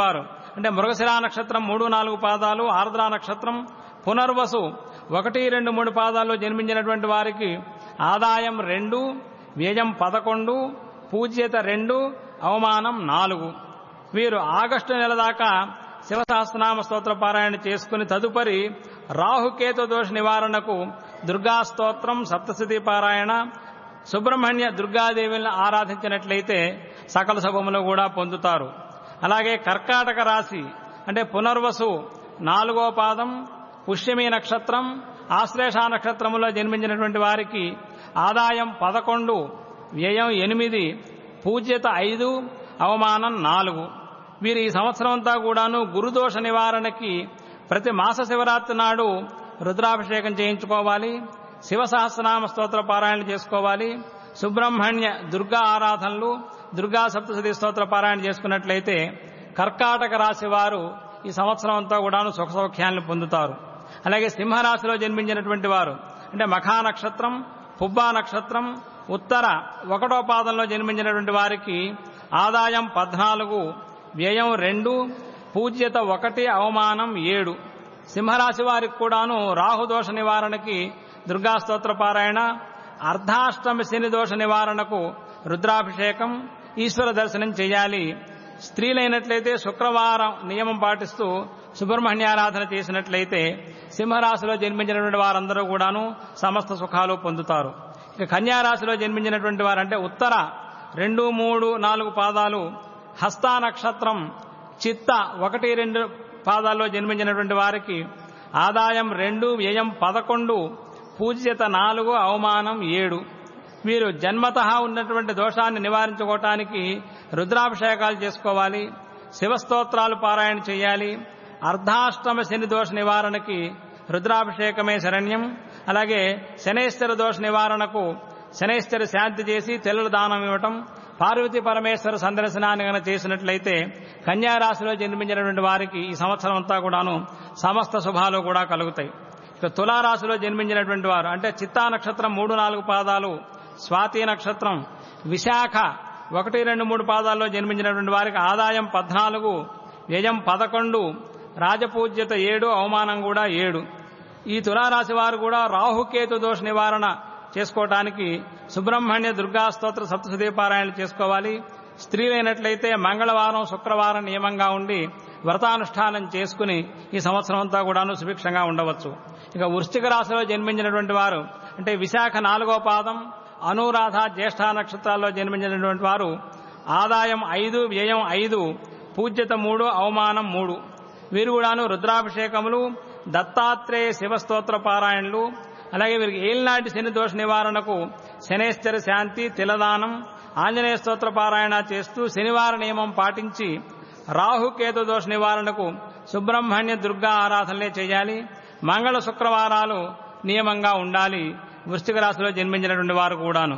అంటే మృగశిరా నక్షత్రం మూడు నాలుగు పాదాలు ఆర్ద్రా నక్షత్రం పునర్వసు ఒకటి రెండు మూడు పాదాల్లో జన్మించినటువంటి వారికి ఆదాయం రెండు వ్యయం పదకొండు పూజ్యత రెండు అవమానం నాలుగు వీరు ఆగస్టు నెల దాకా శివసహస్రనామ స్తోత్ర పారాయణ చేసుకుని తదుపరి రాహుకేతు దోష నివారణకు దుర్గా స్తోత్రం సప్తశతి పారాయణ సుబ్రహ్మణ్య దుర్గాదేవిని ఆరాధించినట్లయితే సకల శుభములు కూడా పొందుతారు అలాగే కర్కాటక రాశి అంటే పునర్వసు నాలుగో పాదం పుష్యమి నక్షత్రం ఆశ్లేష నక్షత్రములో జన్మించినటువంటి వారికి ఆదాయం పదకొండు వ్యయం ఎనిమిది పూజ్యత ఐదు అవమానం నాలుగు వీరు ఈ సంవత్సరం అంతా కూడాను గురుదోష నివారణకి ప్రతి మాస శివరాత్రి నాడు రుద్రాభిషేకం చేయించుకోవాలి శివ సహస్రనామ స్తోత్ర పారాయణ చేసుకోవాలి సుబ్రహ్మణ్య దుర్గా ఆరాధనలు దుర్గా సప్తశతి స్తోత్ర పారాయణ చేసుకున్నట్లయితే కర్కాటక రాశి వారు ఈ సంవత్సరం అంతా కూడాను సుఖ సౌఖ్యాలను పొందుతారు అలాగే సింహరాశిలో జన్మించినటువంటి వారు అంటే మఖా నక్షత్రం పుబ్బా నక్షత్రం ఉత్తర ఒకటో పాదంలో జన్మించినటువంటి వారికి ఆదాయం పద్నాలుగు వ్యయం రెండు పూజ్యత ఒకటి అవమానం ఏడు సింహరాశి వారికి కూడాను రాహుదోష నివారణకి దుర్గా స్తోత్ర పారాయణ అర్ధాష్టమి శని దోష నివారణకు రుద్రాభిషేకం ఈశ్వర దర్శనం చేయాలి స్త్రీలైనట్లయితే శుక్రవారం నియమం పాటిస్తూ సుబ్రహ్మణ్యారాధన చేసినట్లయితే సింహరాశిలో జన్మించినటువంటి వారందరూ కూడాను సమస్త సుఖాలు పొందుతారు ఇక కన్యారాశిలో జన్మించినటువంటి వారంటే ఉత్తర రెండు మూడు నాలుగు పాదాలు హస్తా నక్షత్రం చిత్త ఒకటి రెండు పాదాల్లో జన్మించినటువంటి వారికి ఆదాయం రెండు వ్యయం పదకొండు పూజ్యత నాలుగు అవమానం ఏడు వీరు జన్మత ఉన్నటువంటి దోషాన్ని నివారించుకోవటానికి రుద్రాభిషేకాలు చేసుకోవాలి శివస్తోత్రాలు పారాయణ చేయాలి అర్ధాష్టమ శని దోష నివారణకి రుద్రాభిషేకమే శరణ్యం అలాగే శనేశ్వర దోష నివారణకు శనేశ్వర శాంతి చేసి తెల్లుల దానం ఇవ్వటం పార్వతీ పరమేశ్వర సందర్శనాన్ని గన చేసినట్లయితే కన్యారాశిలో జన్మించినటువంటి వారికి ఈ సంవత్సరం అంతా కూడాను సమస్త శుభాలు కూడా కలుగుతాయి ఇక తులారాశిలో జన్మించినటువంటి వారు అంటే చిత్తా నక్షత్రం మూడు నాలుగు పాదాలు స్వాతి నక్షత్రం విశాఖ ఒకటి రెండు మూడు పాదాల్లో జన్మించినటువంటి వారికి ఆదాయం పద్నాలుగు వ్యయం పదకొండు రాజపూజ్యత ఏడు అవమానం కూడా ఏడు ఈ తులారాశి వారు కూడా రాహుకేతు దోష నివారణ చేసుకోవటానికి సుబ్రహ్మణ్య దుర్గా స్తోత్ర సప్తశతీ పారాయణ చేసుకోవాలి స్త్రీలైనట్లయితే మంగళవారం శుక్రవారం నియమంగా ఉండి వ్రతానుష్ఠానం చేసుకుని ఈ సంవత్సరం అంతా కూడాను సుభిక్షంగా ఉండవచ్చు ఇక వృశ్చిక రాశిలో జన్మించినటువంటి వారు అంటే విశాఖ నాలుగో పాదం అనురాధ జ్యేష్ఠ నక్షత్రాల్లో జన్మించినటువంటి వారు ఆదాయం ఐదు వ్యయం ఐదు పూజ్యత మూడు అవమానం మూడు వీరు కూడాను రుద్రాభిషేకములు దత్తాత్రేయ శివస్తోత్ర పారాయణలు అలాగే వీరికి ఏలినాటి శని దోష నివారణకు శనేశ్వర శాంతి తిలదానం ఆంజనేయ స్తోత్ర పారాయణ చేస్తూ శనివార నియమం పాటించి రాహుకేతు దోష నివారణకు సుబ్రహ్మణ్య దుర్గా ఆరాధనలే చేయాలి మంగళ శుక్రవారాలు నియమంగా ఉండాలి వృశ్చిక రాశిలో జన్మించినటువంటి వారు కూడాను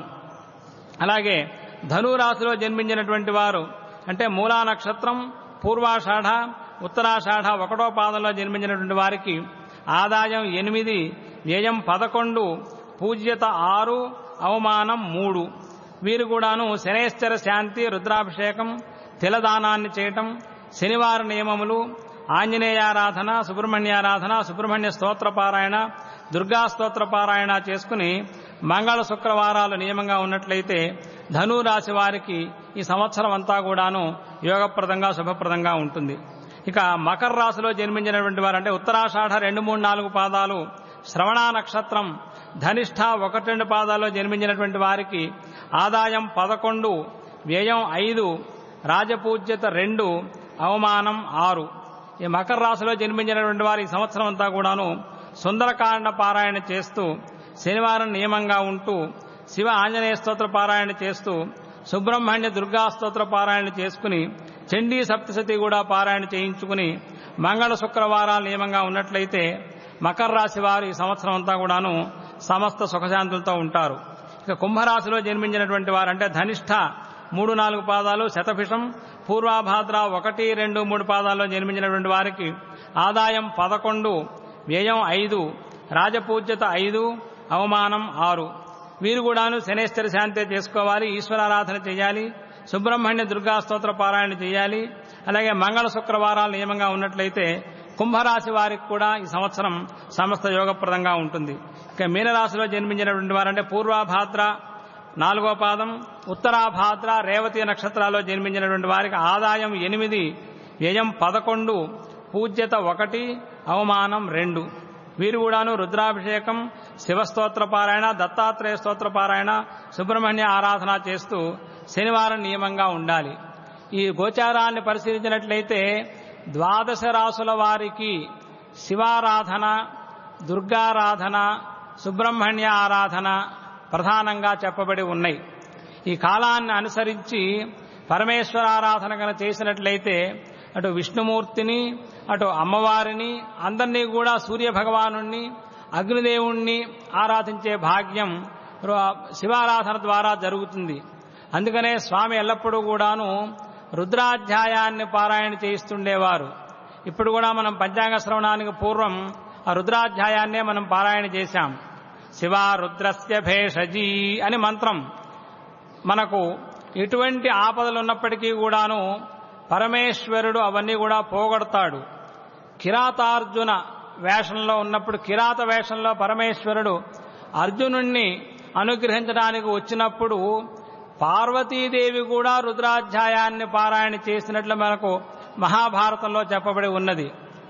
అలాగే ధనురాశిలో జన్మించినటువంటి వారు అంటే మూలా నక్షత్రం పూర్వాషాఢ ఉత్తరాషాఢ ఒకటో పాదంలో జన్మించినటువంటి వారికి ఆదాయం ఎనిమిది వ్యయం పదకొండు పూజ్యత ఆరు అవమానం మూడు వీరు కూడాను శనేశ్వర శాంతి రుద్రాభిషేకం తిలదానాన్ని చేయటం శనివార నియమములు ఆంజనేయారాధన సుబ్రహ్మణ్యారాధన సుబ్రహ్మణ్య స్తోత్ర పారాయణ దుర్గా స్తోత్ర పారాయణ చేసుకుని మంగళ శుక్రవారాలు నియమంగా ఉన్నట్లయితే ధను రాశి వారికి ఈ సంవత్సరం అంతా కూడాను యోగప్రదంగా శుభప్రదంగా ఉంటుంది ఇక మకర రాశిలో జన్మించినటువంటి వారు అంటే ఉత్తరాషాఢ రెండు మూడు నాలుగు పాదాలు శ్రవణ నక్షత్రం ధనిష్ట ఒకటి రెండు పాదాల్లో జన్మించినటువంటి వారికి ఆదాయం పదకొండు వ్యయం ఐదు రాజపూజ్యత రెండు అవమానం ఆరు ఈ మకర రాశిలో జన్మించినటువంటి వారు ఈ సంవత్సరం అంతా కూడాను సుందరకాండ పారాయణ చేస్తూ శనివారం నియమంగా ఉంటూ శివ ఆంజనేయ స్తోత్ర పారాయణ చేస్తూ సుబ్రహ్మణ్య దుర్గా స్తోత్ర పారాయణ చేసుకుని చండీ సప్తశతి కూడా పారాయణ చేయించుకుని మంగళ శుక్రవారాలు నియమంగా ఉన్నట్లయితే మకర రాశి వారు ఈ సంవత్సరం అంతా కూడాను సమస్త సుఖశాంతులతో ఉంటారు ఇక కుంభరాశిలో జన్మించినటువంటి వారు అంటే ధనిష్ట మూడు నాలుగు పాదాలు శతభిషం పూర్వాభాద్ర ఒకటి రెండు మూడు పాదాల్లో జన్మించినటువంటి వారికి ఆదాయం పదకొండు వ్యయం ఐదు రాజపూజ్యత ఐదు అవమానం ఆరు వీరు కూడాను శనేశ్వర శాంతి చేసుకోవాలి ఈశ్వరారాధన చేయాలి సుబ్రహ్మణ్య దుర్గా స్తోత్ర పారాయణ చేయాలి అలాగే మంగళ శుక్రవారాలు నియమంగా ఉన్నట్లయితే కుంభరాశి వారికి కూడా ఈ సంవత్సరం సమస్త యోగప్రదంగా ఉంటుంది ఇక మీనరాశిలో జన్మించినటువంటి వారంటే పూర్వాభాద్ర నాలుగో పాదం ఉత్తరాభాద్ర రేవతి నక్షత్రాల్లో జన్మించినటువంటి వారికి ఆదాయం ఎనిమిది వ్యయం పదకొండు పూజ్యత ఒకటి అవమానం రెండు వీరు కూడాను రుద్రాభిషేకం శివస్తోత్ర పారాయణ దత్తాత్రేయ స్తోత్ర పారాయణ సుబ్రహ్మణ్య ఆరాధన చేస్తూ శనివారం నియమంగా ఉండాలి ఈ గోచారాన్ని పరిశీలించినట్లయితే ద్వాదశ రాసుల వారికి శివారాధన దుర్గారాధన సుబ్రహ్మణ్య ఆరాధన ప్రధానంగా చెప్పబడి ఉన్నాయి ఈ కాలాన్ని అనుసరించి పరమేశ్వరారాధన కనుక చేసినట్లయితే అటు విష్ణుమూర్తిని అటు అమ్మవారిని అందరినీ కూడా సూర్య భగవాను అగ్నిదేవుణ్ణి ఆరాధించే భాగ్యం శివారాధన ద్వారా జరుగుతుంది అందుకనే స్వామి ఎల్లప్పుడూ కూడాను రుద్రాధ్యాయాన్ని పారాయణ చేయిస్తుండేవారు ఇప్పుడు కూడా మనం పంచాంగ శ్రవణానికి పూర్వం ఆ రుద్రాధ్యాయాన్నే మనం పారాయణ చేశాం శివ రుద్రస్య భేషజీ అని మంత్రం మనకు ఎటువంటి ఆపదలు ఉన్నప్పటికీ కూడాను పరమేశ్వరుడు అవన్నీ కూడా పోగొడతాడు కిరాతార్జున వేషంలో ఉన్నప్పుడు కిరాత వేషంలో పరమేశ్వరుడు అర్జునుణ్ణి అనుగ్రహించడానికి వచ్చినప్పుడు పార్వతీదేవి కూడా రుద్రాధ్యాయాన్ని పారాయణ చేసినట్లు మనకు మహాభారతంలో చెప్పబడి ఉన్నది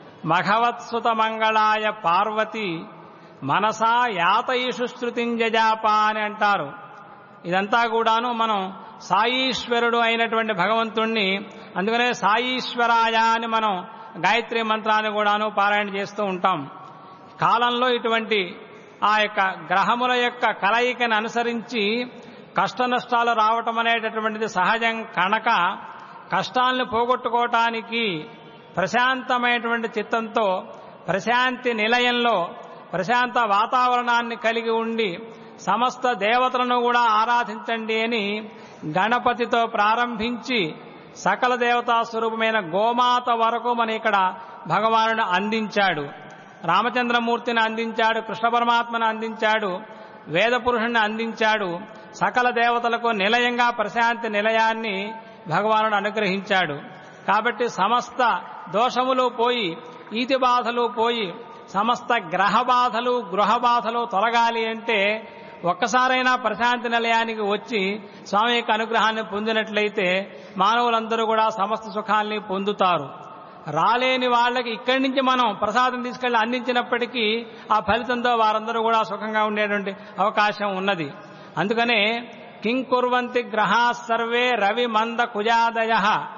మఘవత్సుత మంగళాయ పార్వతి మనసా యాతయిషు శృతింజజాప అని అంటారు ఇదంతా కూడాను మనం సాయీశ్వరుడు అయినటువంటి భగవంతుణ్ణి అందుకనే సాయీశ్వరాయ అని మనం గాయత్రి మంత్రాన్ని కూడాను పారాయణ చేస్తూ ఉంటాం కాలంలో ఇటువంటి ఆ యొక్క గ్రహముల యొక్క కలయికను అనుసరించి కష్ట నష్టాలు రావటం అనేటటువంటిది సహజం కనుక కష్టాలను పోగొట్టుకోవటానికి ప్రశాంతమైనటువంటి చిత్తంతో ప్రశాంతి నిలయంలో ప్రశాంత వాతావరణాన్ని కలిగి ఉండి సమస్త దేవతలను కూడా ఆరాధించండి అని గణపతితో ప్రారంభించి సకల దేవతా స్వరూపమైన గోమాత వరకు మన ఇక్కడ భగవానుడు అందించాడు రామచంద్రమూర్తిని అందించాడు కృష్ణ పరమాత్మను అందించాడు వేద పురుషుణ్ణి అందించాడు సకల దేవతలకు నిలయంగా ప్రశాంతి నిలయాన్ని భగవానుడు అనుగ్రహించాడు కాబట్టి సమస్త దోషములు పోయి ఈతి బాధలు పోయి సమస్త గ్రహ బాధలు గృహ బాధలు తొలగాలి అంటే ఒక్కసారైనా ప్రశాంతి నిలయానికి వచ్చి స్వామి యొక్క అనుగ్రహాన్ని పొందినట్లయితే మానవులందరూ కూడా సమస్త సుఖాల్ని పొందుతారు రాలేని వాళ్ళకి ఇక్కడి నుంచి మనం ప్రసాదం తీసుకెళ్లి అందించినప్పటికీ ఆ ఫలితంతో వారందరూ కూడా సుఖంగా ఉండేటువంటి అవకాశం ఉన్నది అందుకనే కిం కుర్వంతి గ్రహా సర్వే రవి మంద కుజాదయ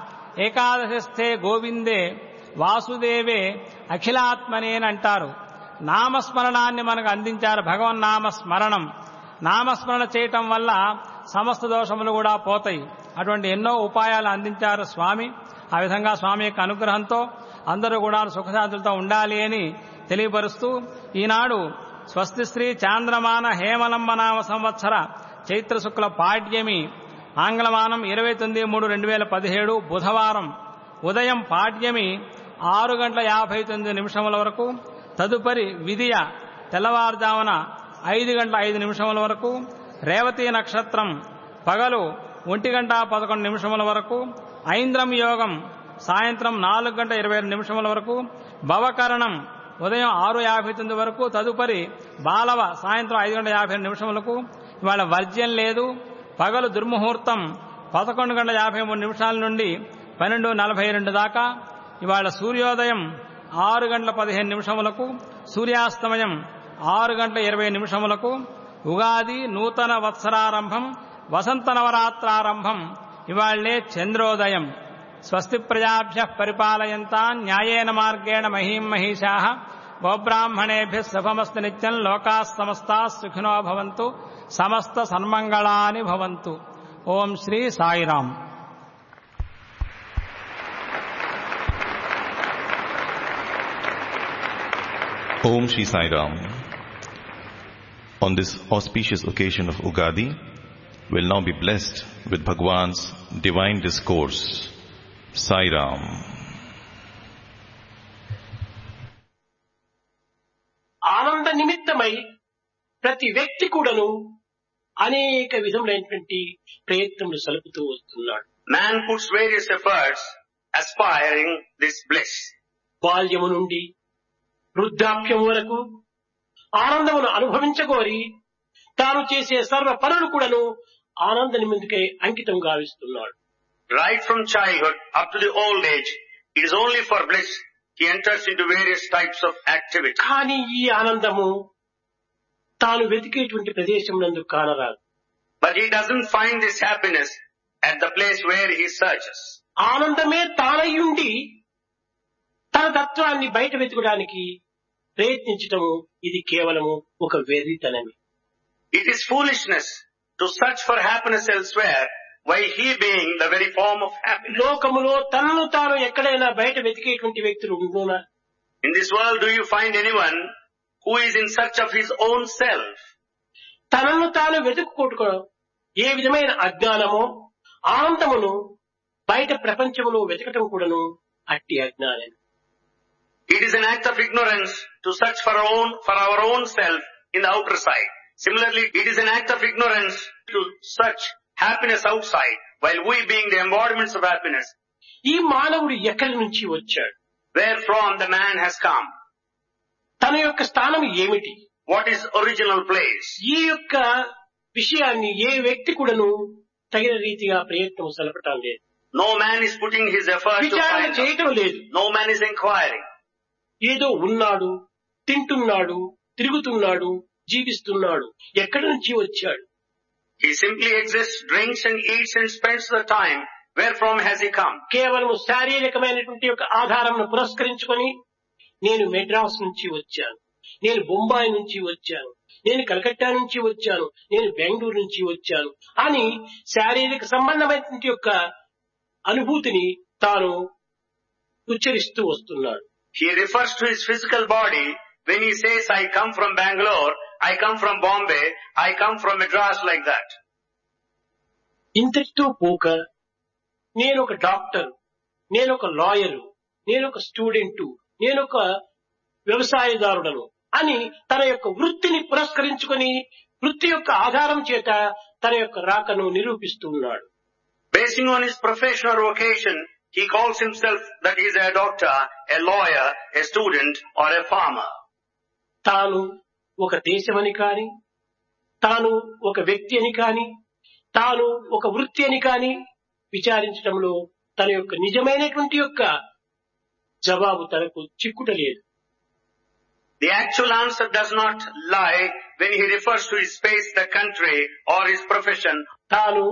ఏకాదశస్థే గోవిందే వాసుదేవే అఖిలాత్మనే అని అంటారు నామస్మరణాన్ని మనకు అందించారు భగవన్ నామస్మరణం నామస్మరణ చేయటం వల్ల సమస్త దోషములు కూడా పోతాయి అటువంటి ఎన్నో ఉపాయాలు అందించారు స్వామి ఆ విధంగా స్వామి యొక్క అనుగ్రహంతో అందరూ కూడా సుఖశాంతులతో ఉండాలి అని తెలియపరుస్తూ ఈనాడు స్వస్తి శ్రీ చాంద్రమాన హేమలంబనామ సంవత్సర చైత్ర శుక్ల పాడ్యమి ఆంగ్లమానం ఇరవై తొమ్మిది మూడు రెండు వేల పదిహేడు బుధవారం ఉదయం పాడ్యమి ఆరు గంటల యాభై తొమ్మిది నిమిషముల వరకు తదుపరి విధియ తెల్లవారుజామున ఐదు గంటల ఐదు నిమిషముల వరకు రేవతి నక్షత్రం పగలు ఒంటి గంట పదకొండు నిమిషముల వరకు ఐంద్రం యోగం సాయంత్రం నాలుగు గంట ఇరవై రెండు నిమిషముల వరకు భవకరణం ఉదయం ఆరు యాభై తొమ్మిది వరకు తదుపరి బాలవ సాయంత్రం ఐదు గంటల యాభై రెండు నిమిషములకు ఇవాళ వర్జ్యం లేదు పగలు దుర్ముహూర్తం పదకొండు గంటల యాభై మూడు నిమిషాల నుండి పన్నెండు నలభై రెండు దాకా ఇవాళ సూర్యోదయం ఆరు గంటల పదిహేను నిమిషములకు సూర్యాస్తమయం ఆరు గంటల ఇరవై నిమిషములకు ఉగాది నూతన వత్సరారంభం వసంత నవరాత్రారంభం ఇవాళ్లే చంద్రోదయం స్వస్తి ప్రజాభ్య పరిపాలయంతా న్యాయేన మార్గేణ మహీం మహిషా గోబ్రాహ్మణేభ్య శుభమస్తు నిత్యం లోకా సమస్తా సుఖినో భవంతు సమస్త సన్మంగళాని భవంతు ఓం Shri Sairam Om Shri Sai Ram. On this auspicious occasion of Ugadi, will now be blessed with Bhagwan's divine discourse. Sai Ram. ఆనంద నిమిత్తమై ప్రతి వ్యక్తి కూడాను అనేక విధములైనటువంటి ప్రయత్నములు సలుపుతూ వస్తున్నాడు Man puts various efforts aspiring this bliss. బాల్యము నుండి వృద్ధాప్యం వరకు ఆనందమును అనుభవించగోరి తాను చేసే సర్వ పనులు కూడాను ఆనంద నిమిందుకై అంకితం గావిస్తున్నాడు Right from childhood up to the old age, it is only for bliss he enters into various types of activity. కానీ ఈ ఆనందము తాను వెతికేటువంటి ప్రదేశం నందు కానరాదు But he doesn't find this happiness at the place where he searches. ఆనందమే తానయ్యుండి తన తత్వాన్ని బయట వెతకడానికి ప్రయత్నించటము ఇది కేవలము ఒక వెర్రితనమే It is foolishness to search for happiness elsewhere while he being the very form of happiness. లోకములో తనను తాను ఎక్కడైనా బయట వెతికేటువంటి వ్యక్తులు ఉండునా In this world, do you find anyone who is in search of his own self? తనను తాను వెతుక్కోవడం ఏ విధమైన అజ్ఞానమో ఆనందమును బయట ప్రపంచములో వెతకటం కూడాను అట్టి అజ్ఞానం It is an act of ignorance to search for our own, for our own self in the outer side. Similarly, it is an act of ignorance to search happiness outside, while we being the embodiments of happiness, ఈ మానవుడు ఎక్కడి నుంచి వచ్చాడు wherefrom the man has come. తన యొక్క స్థానం ఏమిటి What is original place? ఈ యొక్క విషయాన్ని ఏ వ్యక్తి కూడాను తగిన రీతిగా ప్రయత్నం సలపటం లేదు No man is putting his effort to విచారణ find out. చేయటం లేదు No man is inquiring. ఏదో ఉన్నాడు తింటున్నాడు తిరుగుతున్నాడు జీవిస్తున్నాడు ఎక్కడి నుంచి వచ్చాడు He simply exists, drinks and eats and spends the time. Wherefrom has he come? కేవలం శారీరకమైనటువంటి యొక్క ఆధారంను పురస్కరించుకొని నేను మెడ్రాస్ నుంచి వచ్చాను నేను బొంబాయి నుంచి వచ్చాను నేను కలకత్తా నుంచి వచ్చాను నేను బెంగళూరు నుంచి వచ్చాను అని శారీరక సంబంధమైనటువంటి యొక్క అనుభూతిని తాను ఉచ్చరిస్తూ వస్తున్నాడు He refers to his physical body when he says, I come from Bangalore, I come from Bombay, I come from Madras like that. ఇంతటితో పోక నేను ఒక డాక్టర్ నేను ఒక లాయరు నేను ఒక స్టూడెంటు నేను ఒక వ్యవసాయదారుడను అని తన యొక్క వృత్తిని పురస్కరించుకొని వృత్తి యొక్క ఆధారం చేత తన యొక్క రాకను నిరూపిస్తూ ఉన్నాడు Basing on his profession or vocation, he calls himself that he is a doctor, a lawyer, a student, or a farmer. తాను ఒక దేశమని కాని తాను ఒక వ్యక్తి అని కాని తాను ఒక వృత్తి అని కాని విచారించడంలో తన యొక్క నిజమైనటువంటి యొక్క జవాబు తనకు చిక్కుటలేదు The actual answer does not lie when he refers to his space, the country, or his profession. తాను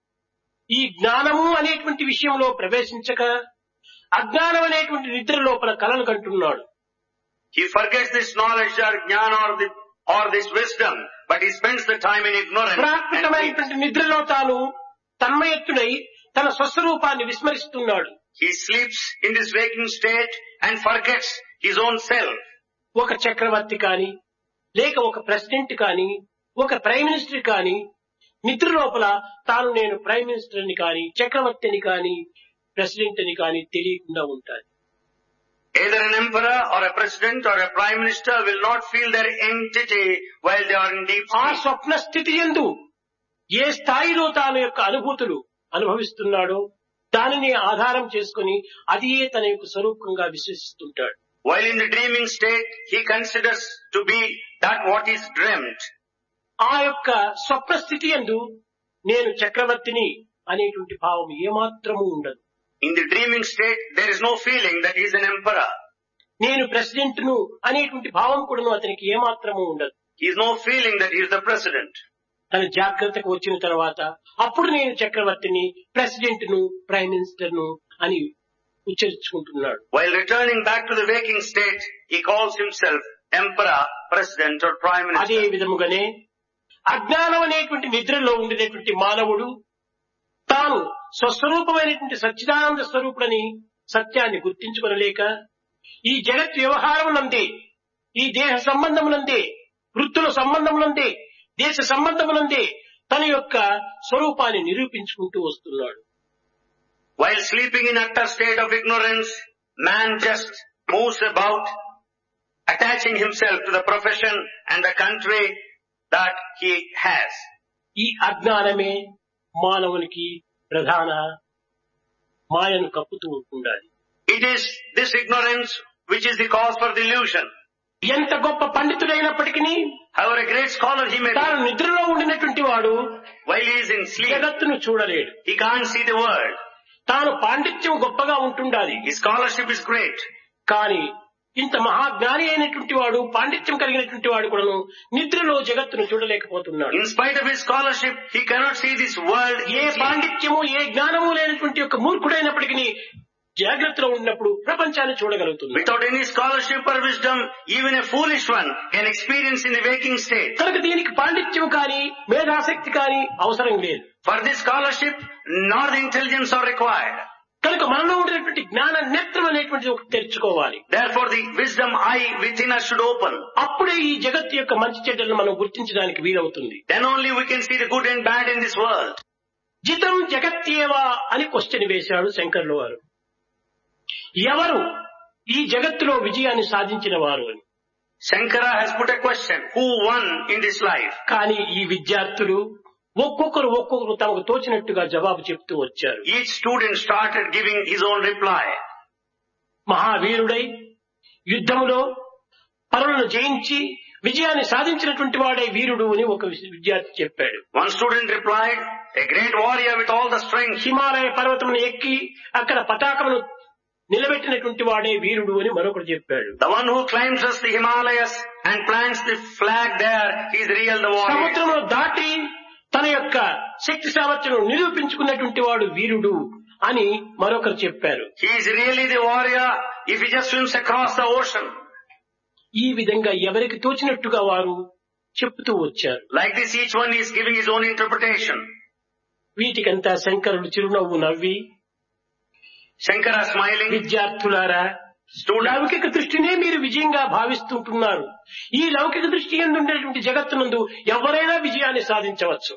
ఈ జ్ఞానము అనేటువంటి విషయంలో ప్రవేశించక అజ్ఞానం అనేటువంటి నిద్ర లోపల కలలు కంటున్నాడు He forgets this knowledge or jnana or, the, or this wisdom, but he spends the time in ignorance. and sleep. ప్రాకృతమైనటువంటి నిద్రలో తాను తన్మయత్తుడై తన స్వస్వరూపాన్ని విస్మరిస్తున్నాడు He sleeps in this waking state and forgets his own self. ఒక చక్రవర్తి కాని లేక ఒక president కాని ఒక prime minister కాని నిద్ర లోపల తాను నేను ప్రైమ్ మినిస్టర్ అని కాని చక్రవర్తిని కాని ప్రెసిడెంట్ అని కాని తెలియకుండా ఉంటాడు Either an emperor or a president or a prime minister will not feel their entity while they are in deep ఆ sleep. స్వప్న స్థితి ఎందు ఏ స్థాయిలో తాను యొక్క అనుభూతులు అనుభవిస్తున్నాడో దానిని ఆధారం చేసుకుని అదియే తన యొక్క స్వరూపంగా విశ్వసిస్తుంటాడు While in the dreaming state, he considers to be that what is dreamt. ఆ యొక్క స్వప్న స్థితి ఎందు నేను చక్రవర్తిని అనేటువంటి భావం ఏమాత్రము ఉండదు In the dreaming state, there is no feeling that he is an emperor. నేను ప్రెసిడెంట్ ను అనేటువంటి భావం కూడాను అతనికి ఏమాత్రము ఉండదు He has no feeling that he is the president. తన జాగ్రత్తకు వచ్చిన తర్వాత అప్పుడు నేను చక్రవర్తిని ప్రెసిడెంట్ ను ప్రైమ్ మినిస్టర్ ను అని ఉచ్చరించుకుంటున్నాడు While returning back to the waking state, he calls himself emperor, president or prime అదే minister. విధముగానే అజ్ఞానం అనేటువంటి నిద్రలో ఉండేటువంటి మానవుడు తాను స్వస్వరూపమైనటువంటి సచ్చిదానంద స్వరూపుడని సత్యాన్ని గుర్తించుకొనలేక ఈ జగత్ వ్యవహారమునందే ఈ దేహ సంబంధమునందే వృత్తుల సంబంధమునందే దేశ సంబంధమునందే తన యొక్క స్వరూపాన్ని నిరూపించుకుంటూ వస్తున్నాడు While sleeping in utter state of ignorance, man just moves about, attaching himself to the profession and the country that he has. ఈ అజ్ఞానమే మానవునికి ప్రధాన మాయను కప్పుతూ ఉండాలి It is this ignorance which is the cause for the illusion. ఎంత గొప్ప పండితుడైనప్పటికీ However, a great scholar he may తాను be, నిద్రలో ఉండినటువంటి వాడు while he is in sleep, జగత్తును చూడలేడు he can't see the world. తాను పాండిత్యం గొప్పగా ఉంటుండాలి His scholarship is great. కానీ ఇంత మహాజ్ఞాని అయినటువంటి వాడు పాండిత్యం కలిగినటువంటి వాడు కూడాను నిద్రలో జగత్తును చూడలేకపోతున్నాడు In spite of his scholarship, he cannot see this world. A in sleep. పాండిత్యము ఏ జ్ఞానము లేనటువంటి యొక్క మూర్ఖుడైనప్పటికీ జాగ్రత్తలో ఉన్నప్పుడు ప్రపంచాన్ని చూడగలుగుతుంది Without any scholarship or wisdom, even a foolish one can experience in the waking state. కనుక దీనికి పాండిత్యం కానీ మేధాశక్తి కానీ అవసరం లేదు For this scholarship, nor the intelligence are required. కనుక మనలో ఉండేటువంటి జ్ఞాన నేత్రం అనేటువంటిది ఒకటి తెరుచుకోవాలి Therefore, the wisdom eye within us should open. అప్పుడే ఈ జగత్తు యొక్క మంచి చెడ్డలను మనం గుర్తించడానికి వీలవుతుంది Then only we can see the good and bad in this world. జితం జగత్యేవా అని క్వశ్చన్ వేశాడు శంకర్ల వారు ఎవరు ఈ జగత్తులో విజయాన్ని సాధించిన వారు అని Shankara has put a question. Who won in this life? కానీ ఈ విద్యార్థులు ఒక్కొక్కరు ఒక్కొక్కరు తమకు తోచినట్టుగా జవాబు చెప్తూ వచ్చారు Each student started giving his own reply. మహావీరుడై యుద్ధములో పరులను జయించి విజయాన్ని సాధించినటువంటి వాడే వీరుడు అని ఒక విద్యార్థి చెప్పాడు One student replied, a great warrior with all the strength. Himalaya పర్వతమును ఎక్కి అక్కడ పతాకమును నిలబెట్టినటువంటి వాడే వీరుడు అని మరొకడు చెప్పాడు The one who climbs us the Himalayas and plants the flag there, he is real the warrior. సముద్రమును దాటి తన యొక్క శక్తి సామర్థ్యం నిరూపించుకున్నటువంటి వాడు వీరుడు అని మరొకరు చెప్పారు He is really the warrior if he just swims across the ocean. ఈ విధంగా ఎవరికి తోచినట్టుగా వారు చెప్తూ వచ్చారు Like this, each one is giving his own interpretation. వీటికంతా శంకరుడు చిరునవ్వు నవ్వి Shankara smiling, విద్యార్థులారా student, లౌకిక దృష్టినే మీరు విజయంగా భావిస్తుంటున్నారు ఈ లౌకిక దృష్టి ఎందుండేటువంటి జగత్తునందు ఎవరైనా విజయాన్ని సాధించవచ్చు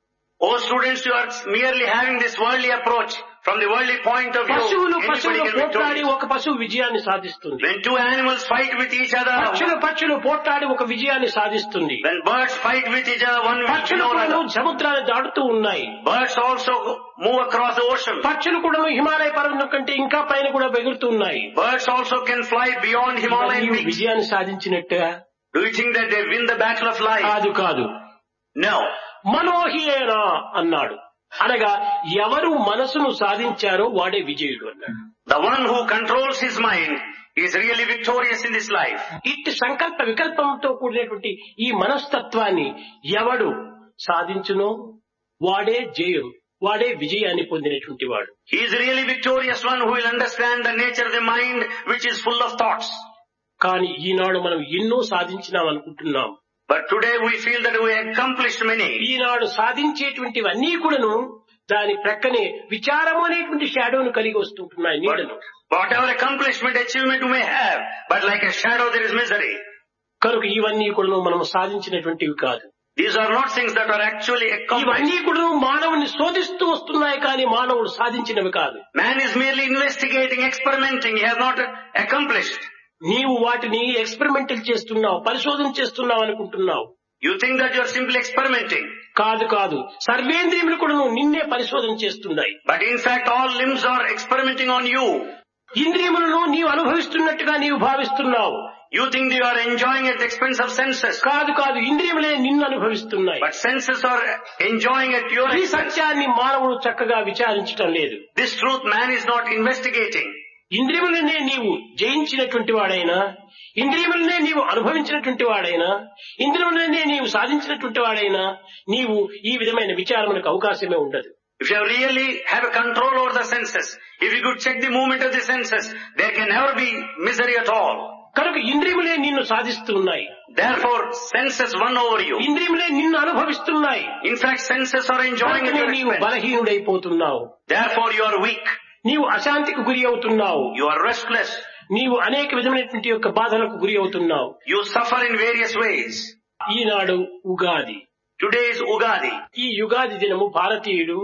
oh students, you are merely having this worldly approach. From the worldly point of view, పశువులు anybody పశువులు can పోట్లాడి victorious. ఒక పశువు విజయాన్ని సాధిస్తుంది When two animals fight with each other, పక్షులు పక్షులు పోట్లాడి ఒక విజయాన్ని సాధిస్తుంది when birds fight with each other, one will పక్షులు kill కూడా another. సముద్రాన్ని దాటుతూ ఉన్నాయి Birds also go- move across the ocean. పక్షులు కూడా హిమాలయ పర్వతం కంటే ఇంకా పైన కూడా ఎగురుతూ ఉన్నాయి Birds also can fly beyond Himalayan మరియు peaks. విజయాన్ని సాధించినట్టుగా Do you think that they win the battle of life? కాదు కాదు No. మనోహియేనా అన్నాడు అనగా ఎవరు మనసును సాధించారో వాడే విజయుడు అన్నాడు The one who controls his mind is really victorious in this life. ఇట్టి సంకల్ప వికల్పంతో కూడినటువంటి ఈ మనస్తత్వాన్ని ఎవడు సాధించునో వాడే జయం వాడే విజయాన్ని పొందినటువంటి వాడు He is really victorious one who will understand the nature of the mind which is full of thoughts. కానీ ఈనాడు మనం ఎన్నో సాధించినాం అనుకుంటున్నాం But today we feel that we accomplished many. ఈనాడు సాధించేటువంటివన్నీ కూడాను దాని ప్రక్కనే విచారము అనేటువంటి షాడోను కలిగి వస్తుంటున్నాయి But నీడను whatever accomplishment, achievement you may have, but like a shadow there is misery. కనుక ఇవన్నీ కూడాను మనం సాధించినటువంటివి కాదు These are not things that are actually accomplished. ఇవన్నీ కూడా మానవుని శోధిస్తూ వస్తున్నాయి కానీ మానవుడు సాధించినవి కాదు Man is merely investigating, experimenting. He has not accomplished. నీవు వాటిని ఎక్స్పెరిమెంటల్ చేస్తున్నావు పరిశోధన చేస్తున్నావు అనుకుంటున్నావు You think that you are simply experimenting. కాదు కాదు సర్వేంద్రియములు కూడా నిన్నే పరిశోధన చేస్తున్నాయి But in fact all limbs are experimenting on you. ఇంద్రియములను నీవు అనుభవిస్తున్నట్టుగా నీవు భావిస్తున్నావు You think you are enjoying at the expense of senses. కాదు కాదు ఇంద్రియములే నిన్ను అనుభవిస్తున్నాయి But senses are enjoying at your ఈ expense. సత్యాన్ని మానవుడు చక్కగా విచారించటం లేదు This truth man is not investigating. ఇంద్రియములనే నీవు జయించినటువంటి వాడైనా ఇంద్రియములనే నీవు అనుభవించినటువంటి వాడైనా ఇంద్రియములనే నీవు సాధించినటువంటి వాడైనా నీవు ఈ విధమైన విచారములకు అవకాశమే ఉండదు If you really have a control over the senses, if you could check the movement of the senses, there can never be misery at all. కనుక ఇంద్రియములే నిన్ను సాధిస్తున్నాయి Therefore, senses won over you. ఇంద్రియములే నిన్ను అనుభవిస్తున్నాయి In fact, senses are enjoying at కనుకనే your నీవు expense. బలహీనుడైపోతున్నావు Therefore, you are weak. నీవు అశాంతికి గురి అవుతున్నావు You are restless. నీవు అనేక విధమైనటువంటి యొక్క బాధలకు గురి అవుతున్నావు You suffer in various ways. Eenadu Ugadi Today is Ugadi. ఈ యుగాది దినము భారతీయుడు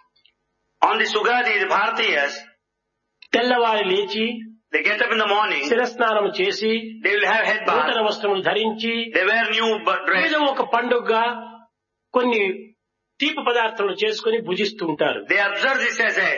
On this Ugadi, the Bharatiyas, తెల్లవారి లేచి they get up in the morning, శిరస్నానం చేసి they will have head bath, నూతన వస్త్రములు ధరించి they wear new bu- dress, ఏదో ఒక పండుగగా కొన్ని తీపి పదార్థాలు చేసుకుని భుజిస్తూ ఉంటారు They observe this as a,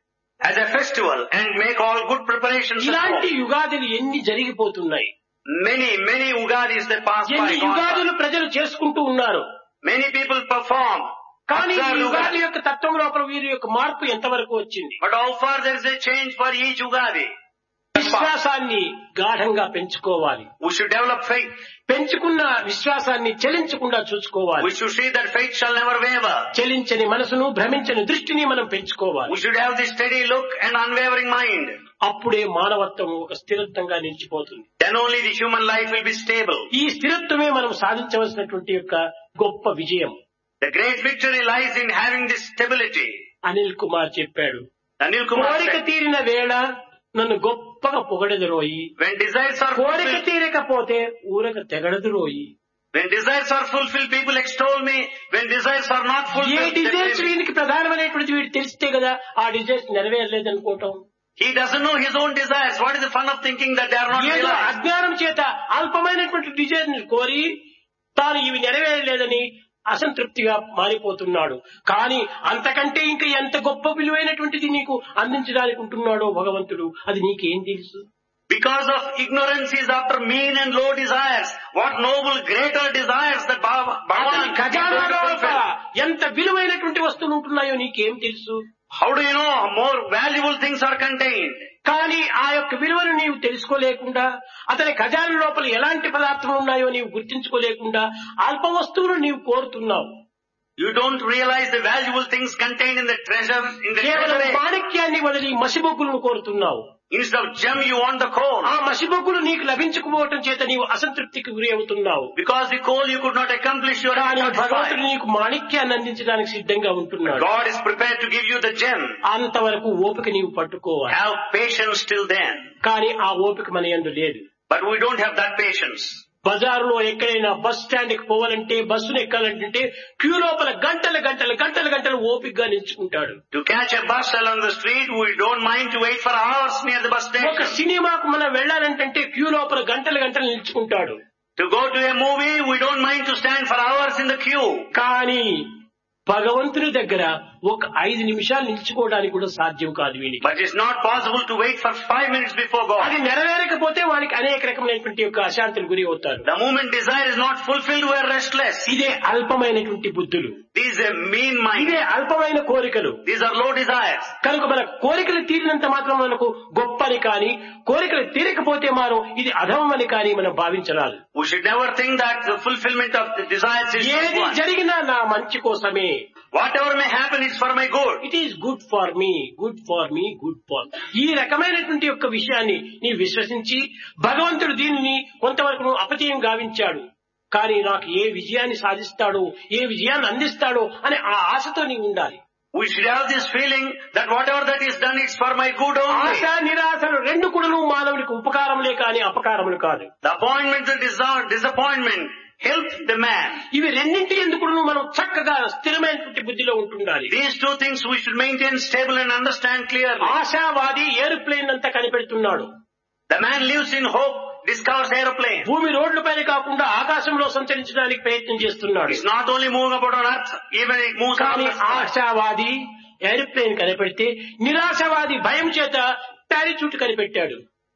as a festival and make all good preparations. at ఇలాంటి home. యుగాదులు ఎన్ని జరిగిపోతున్నాయి Many, many Ugadis that pass by. ఎన్ని gone by. యుగాదులు ప్రజలు చేసుకుంటూ ఉన్నారు Many people perform. కానీ ఈ observe యుగాది Ugadi. యొక్క తత్వం లోపల వీరి యొక్క మార్పు ఎంతవరకు వచ్చింది But how far there is a change for each Ugadi? విశ్వాసాన్ని గాఢంగా పెంచుకోవాలి We should develop faith. పెంచుకున్న విశ్వాసాన్ని చెలించకుండా చూసుకోవాలి We should see that faith shall never waver. చెలించని మనసును భ్రమించని దృష్టిని మనం పెంచుకోవాలి We should have this steady look and unwavering mind. అప్పుడే మానవత్వం ఒక స్థిరత్వంగా నిలిచిపోతుంది Then only the human life will be stable. ఈ స్థిరత్వమే మనం సాధించవలసినటువంటి యొక్క గొప్ప విజయం The great victory lies in having this stability. Anil Kumar చెప్పాడు Anil Kumar కోరిక said, తీరిన వేళ నన్ను గొప్పగా పొగడెదరోయి when desires are కోరిక fulfilled, తీరకపోతే ఊరక తెగడదురోయి when desires are fulfilled, people extol me. When desires are not ఏ fulfilled, they desires blame me. వీడికి ప్రధానమైనటువంటి వీడు తెలిస్తే కదా ఆ డిజైర్స్ నెరవేరలేదు అనుకోవటం He doesn't know his own desires. What is the fun of thinking that they are not ఏదో realized? అజ్ఞానం చేత అల్పమైనటువంటి డిజైర్ ని కోరి తాను ఇవి నెరవేరలేదని అసంతృప్తిగా మారిపోతున్నాడు కానీ అంతకంటే ఇంకా ఎంత గొప్ప విలువైనటువంటిది నీకు అందించడానికి ఉంటున్నాడో భగవంతుడు అది నీకేం తెలుసు Because of ignorance, he is after mean and low desires. What noble, greater desires that Bhava- అతని Bhagavan is ఖజానా going to లోపల fulfill. ఎంత విలువైనటువంటి వస్తువులు ఉంటున్నాయో నీకేం తెలుసు How do you know more valuable things are contained? కానీ ఆ యొక్క విలువను నీవు తెలుసుకోలేకుండా అతని ఖజానా లోపల ఎలాంటి పదార్థాలు ఉన్నాయో నీవు గుర్తించుకోలేకుండా అల్ప వస్తువులు నీవు కోరుతున్నావు You don't realize the valuable things contained in the treasure, in the కేవలం treasury. మాణిక్యాన్ని వదిలి మసిబొగ్గులను కోరుతున్నావు Instead of gem, you want the coal. ఆ మసిబొగ్గులు నీకు లభించకపోవటం చేత నీవు అసంతృప్తికి గురి అవుతున్నావు Because the coal you could not accomplish your కానీ satisfied. భగవంతుడు నీకు మాణిక్యాన్ని అందించడానికి సిద్ధంగా ఉంటున్నాడు God is prepared to give you the gem. అంతవరకు ఓపిక నీవు పట్టుకోవాలి Have patience till then. కానీ ఆ ఓపిక మన యందు లేదు But we don't have that patience. బజారులో ఎక్కడైనా బస్ స్టాండ్ కి పోవాలంటే బస్సును ఎక్కాలంటే క్యూ లోపల గంటలు గంటలు గంటలు గంటలు ఓపికగా నిల్చుకుంటాడు To catch a bus along the street, we don't mind to wait for hours near the bus ఒక station. సినిమాకు మనం వెళ్ళాలంటే క్యూ లోపల గంటలు గంటలు నిల్చుకుంటాడు To go to a movie, we don't mind to stand for hours in the queue. కానీ భగవంతుని దగ్గర ఒక ఐదు నిమిషాలు నిల్చుకోవడానికి కూడా సాధ్యం కాదు వీనికి But it's not possible to wait for five minutes before అది God. నెరవేరకపోతే వానికి అనేక రకమైనటువంటి యొక్క అశాంతిని గురి అవుతారు The moment desire is not fulfilled, we are restless. ఇదే అల్పమైనటువంటి బుద్ధులు These are mean mind. ఇదే అల్పమైన కోరికలు These are low desires. కనుక మన కోరికలు తీరినంత మాత్రం మనకు గొప్పని కానీ కోరికలు తీరకపోతే మనం ఇది అధమని కానీ మనం భావించరాదు We should never think that the fulfillment of the desires is ఏది one. జరిగినా నా మంచి కోసమే Whatever may happen is for my good. It is good for me good for me good for ఈ రకమైనటువంటి యొక్క విషయాన్ని నీ విశ్వసించి భగవంతుడు దీనిని కొంతవరకు నువ్వు అపజయం గావించాడు కానీ నాకు ఏ విజయాన్ని సాధిస్తాడో ఏ విజయాన్ని అందిస్తాడో అనే ఆ ఆశతో నీవు ఉండాలి We should have this feeling that whatever that is done is for my good Asha only. నిరాశలు రెండు కూడా మానవునికి ఉపకారములే కానీ అపకారములు కాదు The appointment, the disa- disappointment help the man. ఇవి రెండింటి ఎందుకు మనం చక్కగా స్థిరమైనటువంటి బుద్ధిలో ఉంటుండాలి These two things we should maintain stable and understand clearly. ఆశావాది ఏరోప్లేన్ అంతా కనిపెడుతున్నాడు The man lives in hope, discovers aeroplane. భూమి రోడ్లపైన కాకుండా ఆకాశంలో సంచరించడానికి ప్రయత్నం చేస్తున్నాడు It's not only moving about on earth, even it moves on కానీ the sky. ఆశావాది ఏరోప్లేన్ కనిపెడితే నిరాశవాది భయం చేత పారాచూట్ కనిపెట్టాడు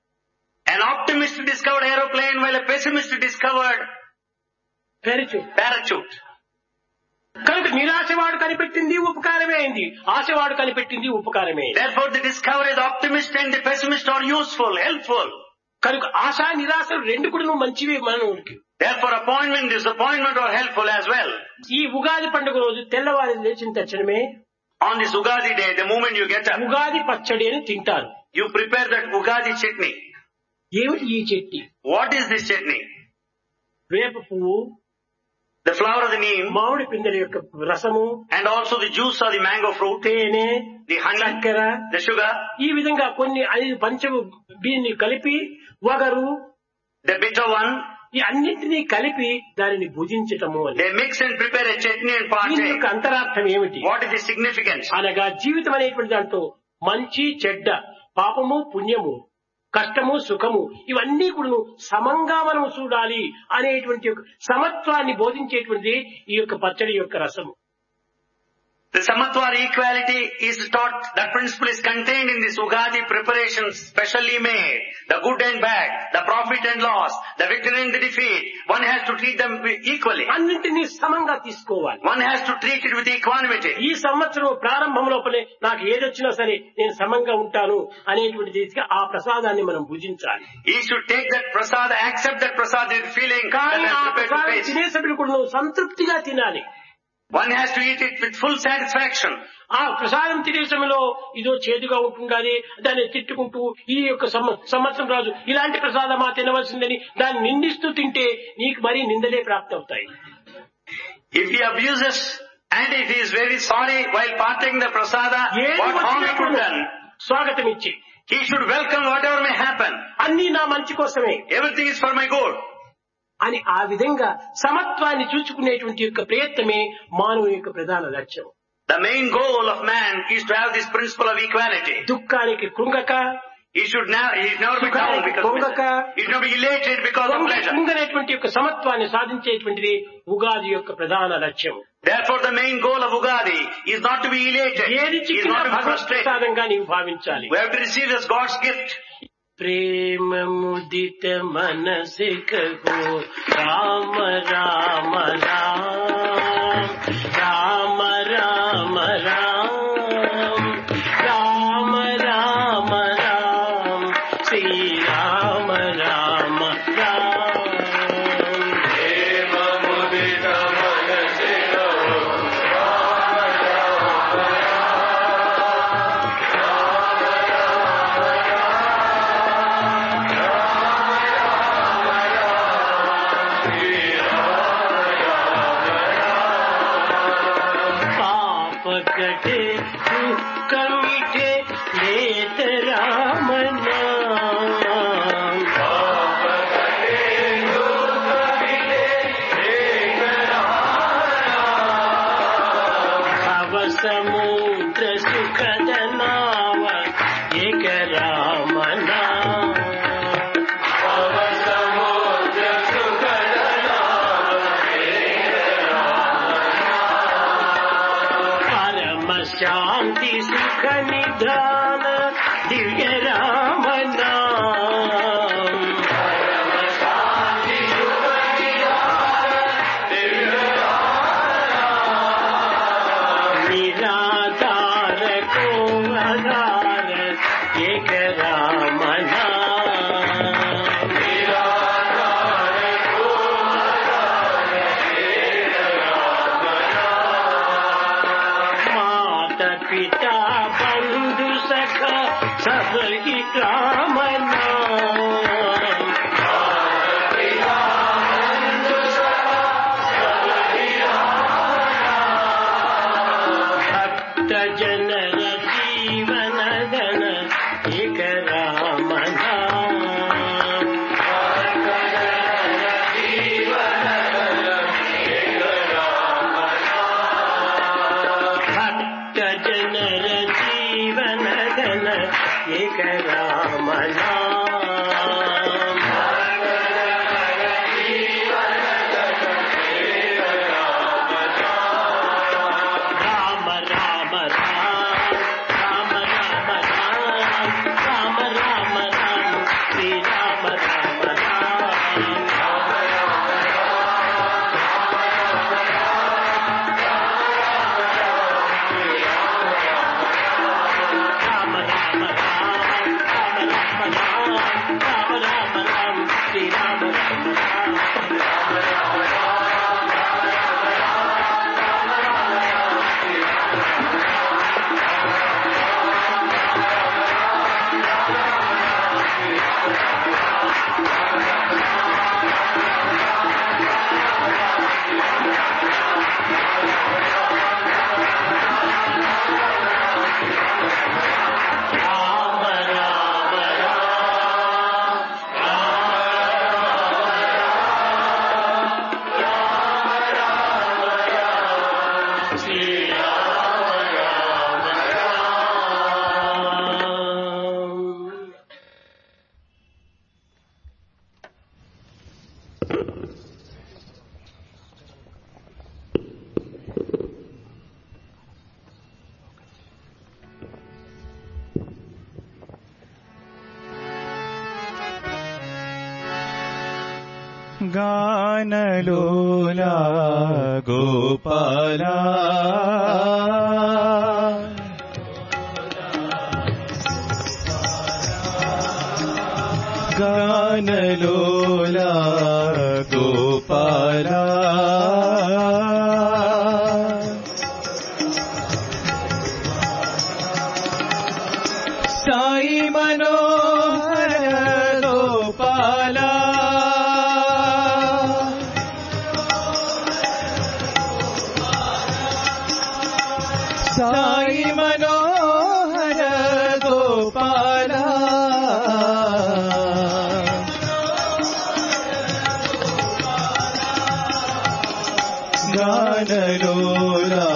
An optimist discovered aeroplane while a pessimist discovered parachute parachute. కనుక నిరాశవాడు కనిపెట్టింది ఉపకారమే అయింది ఆశవాడు కనిపెట్టింది ఉపకారమే అయింది. Therefore the discovery of the optimist and the pessimist are useful, helpful. కనుక ఆశ నిరాశలు రెండు కూడా మంచివి మనకి Therefore appointment, disappointment are helpful as well. ఈ ఉగాది పండుగ రోజు తెల్లవారి లేచిన తక్షణమే On this Ugadi day, the moment you get up, Ugadi పచ్చడి అని తింటారు you prepare that Ugadi chutney. ఏమిటి ఈ Chetty What is this chutney? వేప పువ్వు The flower of the neem మామిడి పిందెల యొక్క రసము and also the juice of the mango fruit, తేనె the honey, చక్కెర the sugar, ఈ విధంగా కొన్ని ఐదు పంచము దీన్ని కలిపి వగరు the bitter one. ఈ అన్నింటినీ కలిపి దానిని భుజించటము అని They mix and prepare a chutney and దీని partake. యొక్క అంతరార్థం ఏమిటి What is the significance? అనగా జీవితం అనేటువంటి దాంట్లో మంచి చెడ్డ పాపము పుణ్యము కష్టము సుఖము ఇవన్నీ కూడా సమంగా మనం చూడాలి అనేటువంటి ఒక సమత్వాన్ని బోధించేటువంటిది ఈ యొక్క పచ్చడి యొక్క రసము The Samatwar equality is taught, that principle is contained in this Ugadi preparations specially made. The good and bad, the profit and loss, the victory and the defeat. One has to treat them equally. అన్నింటినీ సమంగా తీసుకోవాలి One has to treat it with equanimity. ఈ సంవత్సరం ప్రారంభం లోపలే నాకు ఏదొచ్చినా సరే నేను సమంగా ఉంటాను అనేటువంటి రీతిగా ఆ ప్రసాదాన్ని మనం భుజించాలి He should take that prasad, accept that prasad with feeling that కానీ ఆ I'm prepared to ప్రసాదం face. తినేసరికి కూడా నువ్వు సంతృప్తిగా తినాలి One has to eat it with full satisfaction. ఆ ప్రసాదం తినే సమయంలో ఇదో చేదుగా ఉంటుండాలి దాన్ని తిట్టుకుంటూ ఈ యొక్క సంవ- సంవత్సరం రాజు ఇలాంటి ప్రసాదమా తినవలసిందని దాన్ని నిందిస్తూ తింటే నీకు మరీ నిందలే ప్రాప్తి అవుతాయి If he abuses and if he is very sorry while partaking the prasada, ఏది what harm వచ్చినా it would కూడా done, స్వాగతం ఇచ్చి he should welcome whatever may happen. అన్ని నా మంచి కోసమే Everything is for my good. అని ఆ విధంగా సమత్వాన్ని చూచుకునేటువంటి యొక్క ప్రయత్నమే మానవుని యొక్క ప్రధాన లక్ష్యం The main goal of man is to have this principle of equality. దుఃఖానికి కృంగక He should never, he should never be down because of పొంగక, misery. He should not be elated because of pleasure. కృంగనేటువంటి యొక్క సమత్వాన్ని సాధించేటువంటిది ఉగాది యొక్క ప్రధాన లక్ష్యం Therefore the main goal of Ugadi is not to be elated. ఏది He is చిక్కినా not to be Bhagwat frustrated. ప్రసాదంగా నీవు భావించాలి We have to receive as God's gift. ప్రేమ ముదిత మనసి కహో రామ రామ రామ రామ రామ రామ రామ రామ రామ శ్రీ రామ రామ రామ पाप कटे दुख मिटे लेत राम नाम भव समुद्र सुखद नाव एक राम नाम भव समुद्र सुखद परम शांति सुख निधान दिव्य राम नाम निराधार को आधार एक राम नाम माता पिता बंधु सखा सब ही राम नाम भक्त जनर जीवन धन एक राम नाम भक्त जनर जीवन धन एक राम नाम గానలోలా గోపాలా గానలోలా గోపాలా సాయి మనోహర గోపాలా సాయి మనోహర గోపాలా గానలోలా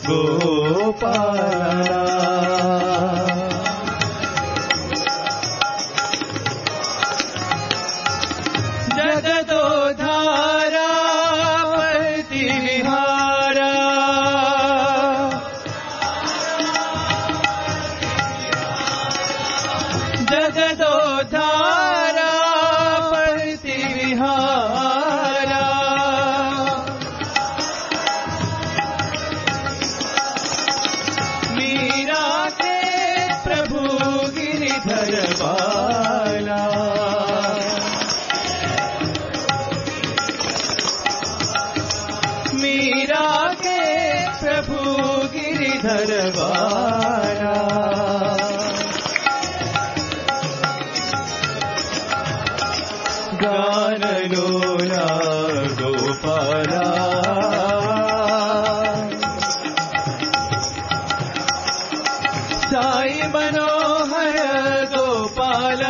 గోపాలా జగదో ధారా పతి విహారా జగదో ధారా పతి విహారా मीरा के प्रभु गिरिधर बाला मीरा के प्रभु गिरिधर बाला गान लोला गोपाला సాయి మనోహర గోపాల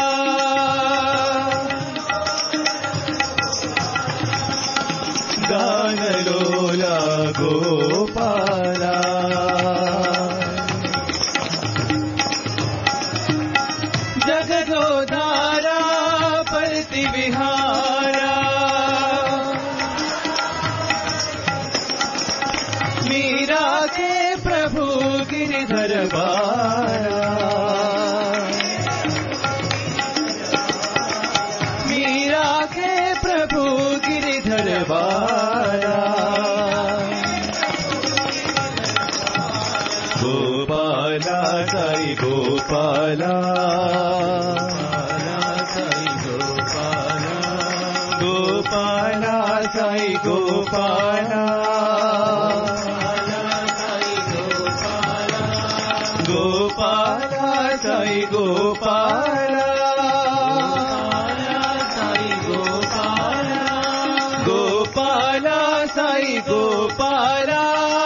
గానలోల గోపాల జగదోధారా పతి విహారా मीरा के प्रभु गिरिधर बारा मीरा के प्रभु गिरिधर बारा गोपाला साई गोपाला साई गोपाला गोपाला साई गोपाला गोपाला साई गोपाला साई गोपाला गोपाला साई गोपाला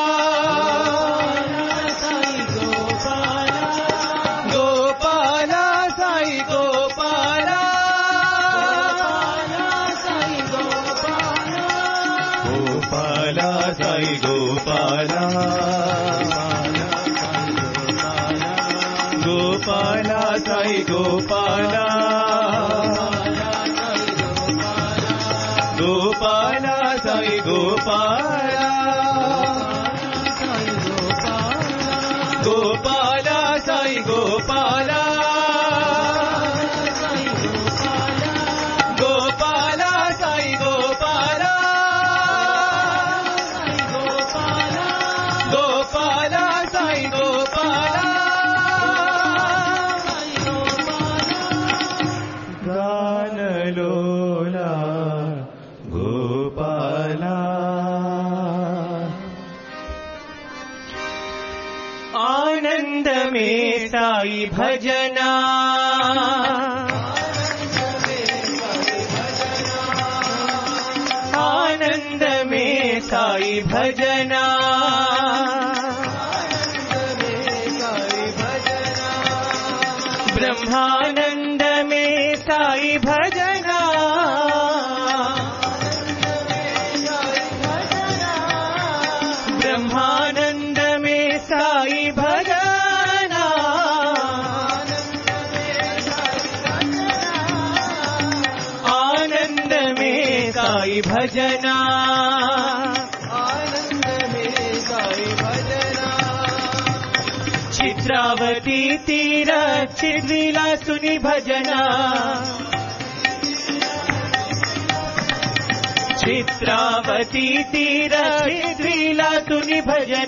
गोपाला साई गोपाला गोपाला साई गोपाला गोपाला साई गोपाला गोपाला साई गोपाला गोपाला साई गोपाला गोपाला साई गोपाला गोपाला साई गोपाला गानलोला गोपाला आनंद में साई भजना आनंद में साई भजना ब्रह्मानंद में साई भजना ब्रह्मानंद में साई भजना आनंद में साई भजना आनंद में साई भजना चित्रावती तीर चिद्विला सुनि भजना చిత్రావతి తీర చిత్రీలాతుని భజన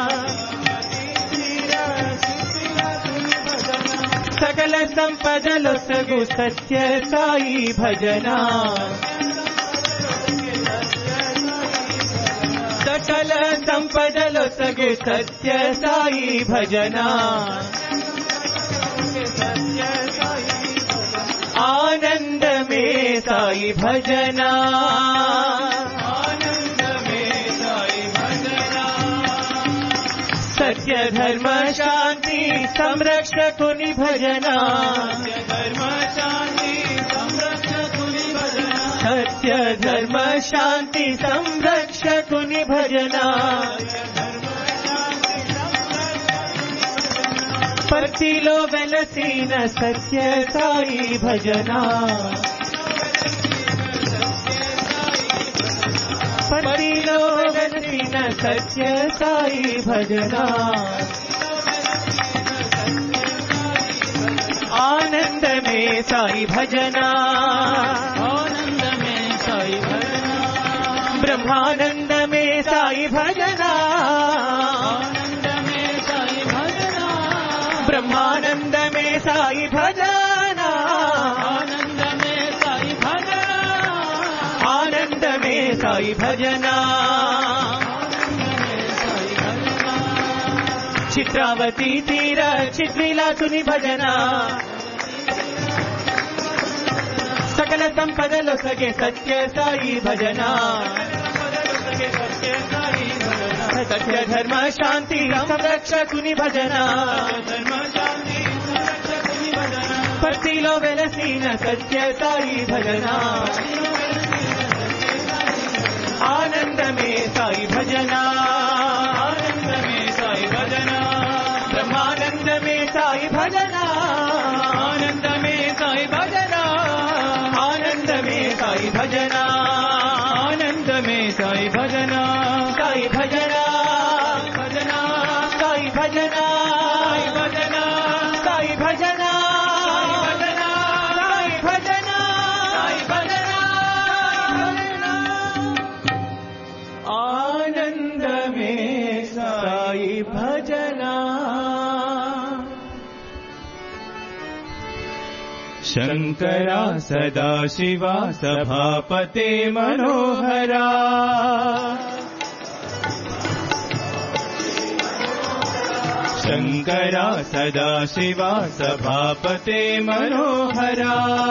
సకల సంపదలొసగు సత్య సాయి భజన సకల సంపదలొసగు సత్య సాయి భజన ఆనందమే సాయి భజన ఆనందమే సాయి భజన సత్య ధర్మ శాంతి సంరక్షకుని భజన ధర్మ శాంతి సంరక్షకుని భజన సత్య ధర్మ శాంతి సంరక్షకుని భజన పర్తిలో వెలసిన సత్య సాయి భజన పర్తిలో వెలసిన సత్య సాయి భజన ఆనందమే సాయి భజన ఆనందమే సాయి భజన బ్రహ్మానందమే సాయి భజన ఆనందమే సాయి భజన బ్రహ్మానందమే సాయి భజన ఆనందమే సాయి భజన ఆనందమే సాయి భజన చిత్రావతి తీర చిత్రీలాసుని భజన సకల సంపదలు సగే సత్య సాయి భజన సత్య ధర్మ శాంతి సంరక్షకుని భజన పత్తిలో వెలసిన సత్య సాయి భజన ఆనందమే సాయి భజన ఆనందమే సాయి భజన బ్రహ్మానందమే సాయి భజన ఆనందమే సాయి భజన ఆనందమే సాయి భజన ఆనందమే సాయి భజన సాయి భజన భజన సాయి భజన భజన సాయి భజన భజన సాయి భజన సాయి భజన ఆనందమే సాయి భజన శంకరా సదా శివ సభాపతే మనోహరా శంకరా సదా శివ సభాపతే మనోహరా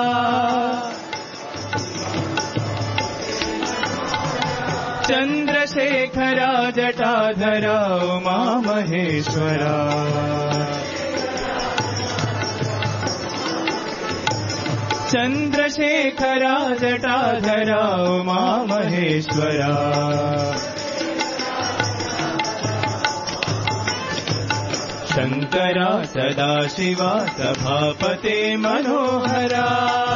చంద్రశేఖరా జటాధరా ఉమా మహేశ్వరా చంద్రశేఖరా జటాధరా ఉమా మహేశ్వరా శంకరా సదా శివ సభాపతే మనోహరా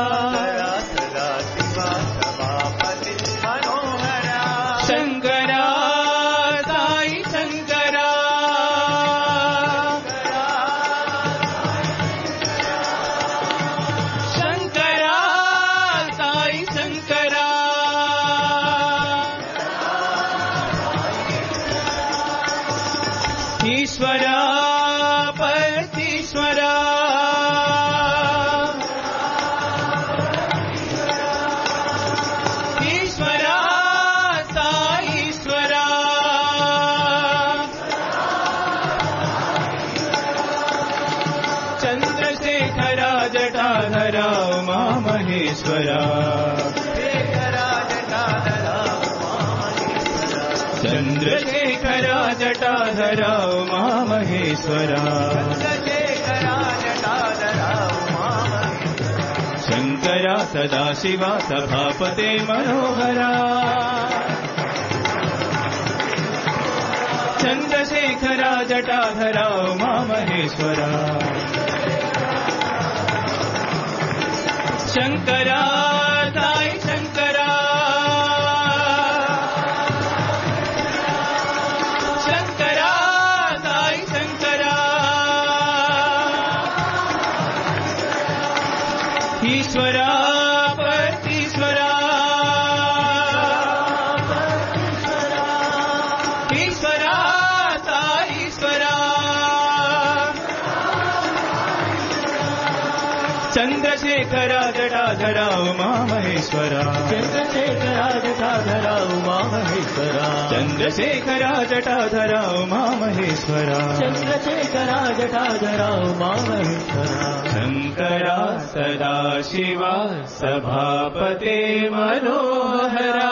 శంకరా సాయి శంకరా శంకరా సాయి శంకరా ఈశ్వరా పరతీశ్వరా ఈశ్వరా సాईश्वरा చంద్రశేఖరా జటాధరా ఉమా మహేశ్వరా చంద్రశేఖరా జటాధరా ఉమా మహేశ్వరా శంకరా సదాశివ సభాపతే మనోహరా చంద్రశేఖరా జటాధరా ఉమా మహేశ్వరా శంకరా సాయి శంకరా శంకరా సాయి శంకరా ఈశ్వరా పరతీశ్వరా చంద్రశేఖర జటాధర ఉమా మహేశ్వర చంద్రశేఖర జటాధర ఉమా మహేశ్వర చంద్రశేఖర జటాధర ఉమా మహేశ్వర చంద్రశేఖర జటాధర ఉమా మహేశ్వర శంకర సదా శివ సభాపతే మనోహరా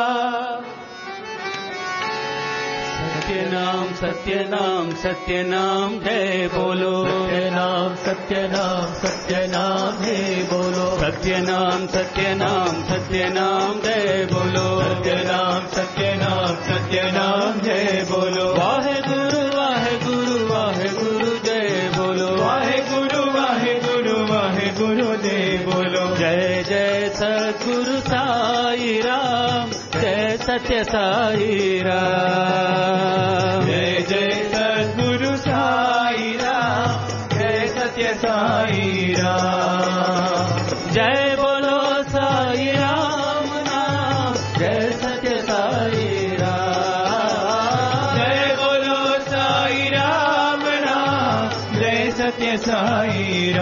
सत्यनाम सत्यनाम सत्यनाम जय बोलो सत्यनाम सत्यनाम सत्यनाम जय बोलो सत्यनाम सत्यनाम सत्यनाम जय बोलो सत्यनाम सत्यनाम सत्यनाम जय बोलो वाहे गुरु वाहे गुरु वाहे गुरु जय बोलो वाहे गुरु वाहे गुरु वाहे गुरु दे बोलो जय जय सद्गुरु साई राम जय सत्य साई राम जय जय सद्गुरु साई राम जय सत्य साई राम जय बोलो साई राम नाम जय सत्य साई राम जय बोलो साई राम नाम जय सत्य साई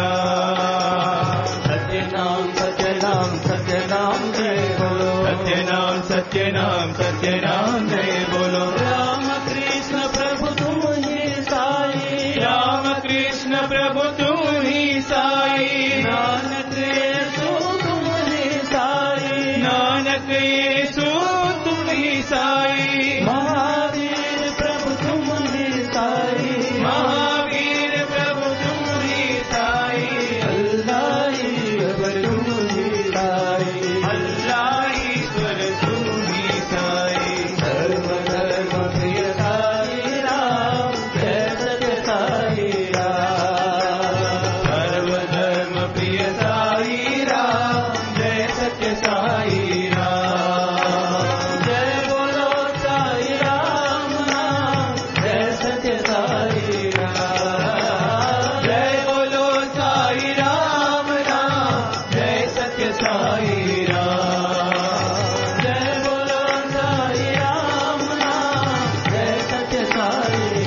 राम सत्य नाम सत्य नाम सत्य नाम जय बोलो सत्य नाम सत्य नाम सत्य नाम जय बोलो राम कृष्ण प्रभु तुम ही साई राम कृष्ण प्रभु तुम ही साई नानक यीशु तुम ही साई नानक येसु तुम ही साई महावीर प्रभु तुम ही साई महावीर प्रभु तुम ही साई अल्लाह ईश्वर तुम ही साई अल्लाह ईश्वर तुम ही साई धर्म धर्म प्रिय साई राम जय सत्य साई राम सर्व धर्म प्रिय साई राम जय सत्य साई राम जय बोलो साई राम नाम जय सत्य साई राम जय बोलो साई राम राम जय सत्य साई राम जय बोलो साई राम नाम जय सत्य साई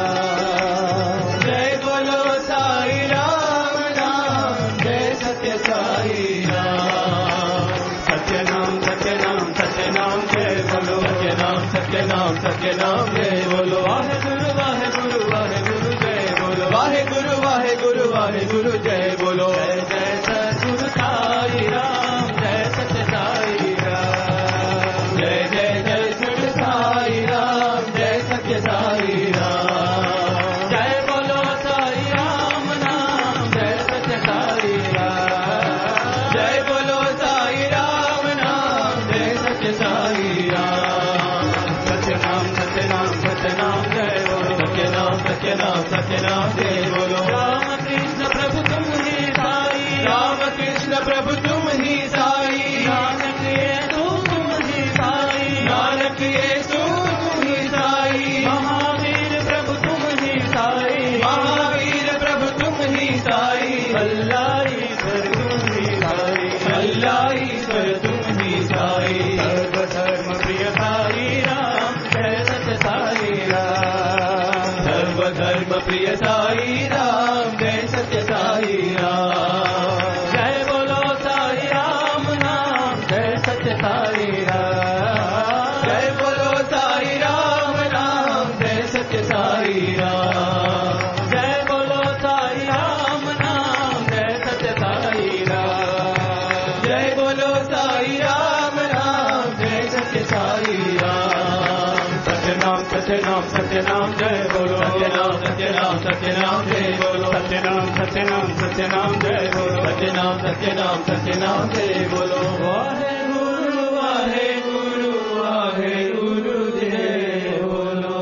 राम जय बोलो साई राम राम जय सत्य साई राम सत्य नाम सत्य नाम सत्य नाम जय बोलो सत्य नाम सत्य नाम सत्य नाम जय बोलो वाहे गुरु वाहे गुरु वाहे गुरु जय बोलो वाहे गुरु वाहे गुरु वाहे गुरु जय बोलो जय जय सद्गुरु साई राम जय सत्य साई राम जय जय जय गुरु साई राम जय सत्य साई राम जय बोलो साई राम नाम जय सत्य साई राम जय बोलो साई राम नाम जय सत्य साई राम सत्य नाम सत्य नाम सत्य नाम जय बोलो सत्य नाम सत्य नाम सत्य नाम जय बोलो राम कृष्ण प्रभु तुम ही साई राम कृष्ण प्रभु तुम ही साई नानक येसु तुम ही साई नानक येसु तुम ही साई महावीर प्रभु तुम ही साई महावीर प्रभु तुम ही साई अल्लाह ईश्वर तुम ही साई अल्लाह ईश्वर तुम ही साई सर्व धर्म प्रिय साई राम जय सत्य साई राम सर्व धर्म प्रिय साई राम जय सत्य साई राम जय बोलो साई राम नाम जय सत्य साई राम जय बोलो साई राम राम जय सत्य साई राम जय बोलो साई राम नाम जय सत्य साई राम जय बोलो साई राम राम जय सत्य साई राम सत्य नाम सत्य नाम सत्य नाम जय बोलो सत्य नाम सत्य नाम सत्य नाम जय बोलो सत्य नाम सत्य नाम सत्य नाम जय बोलो सत्य नाम सत्य नाम सत्य नाम जय बोलो वाहे गुरु वाहे गुरु वाहे गुरु जय बोलो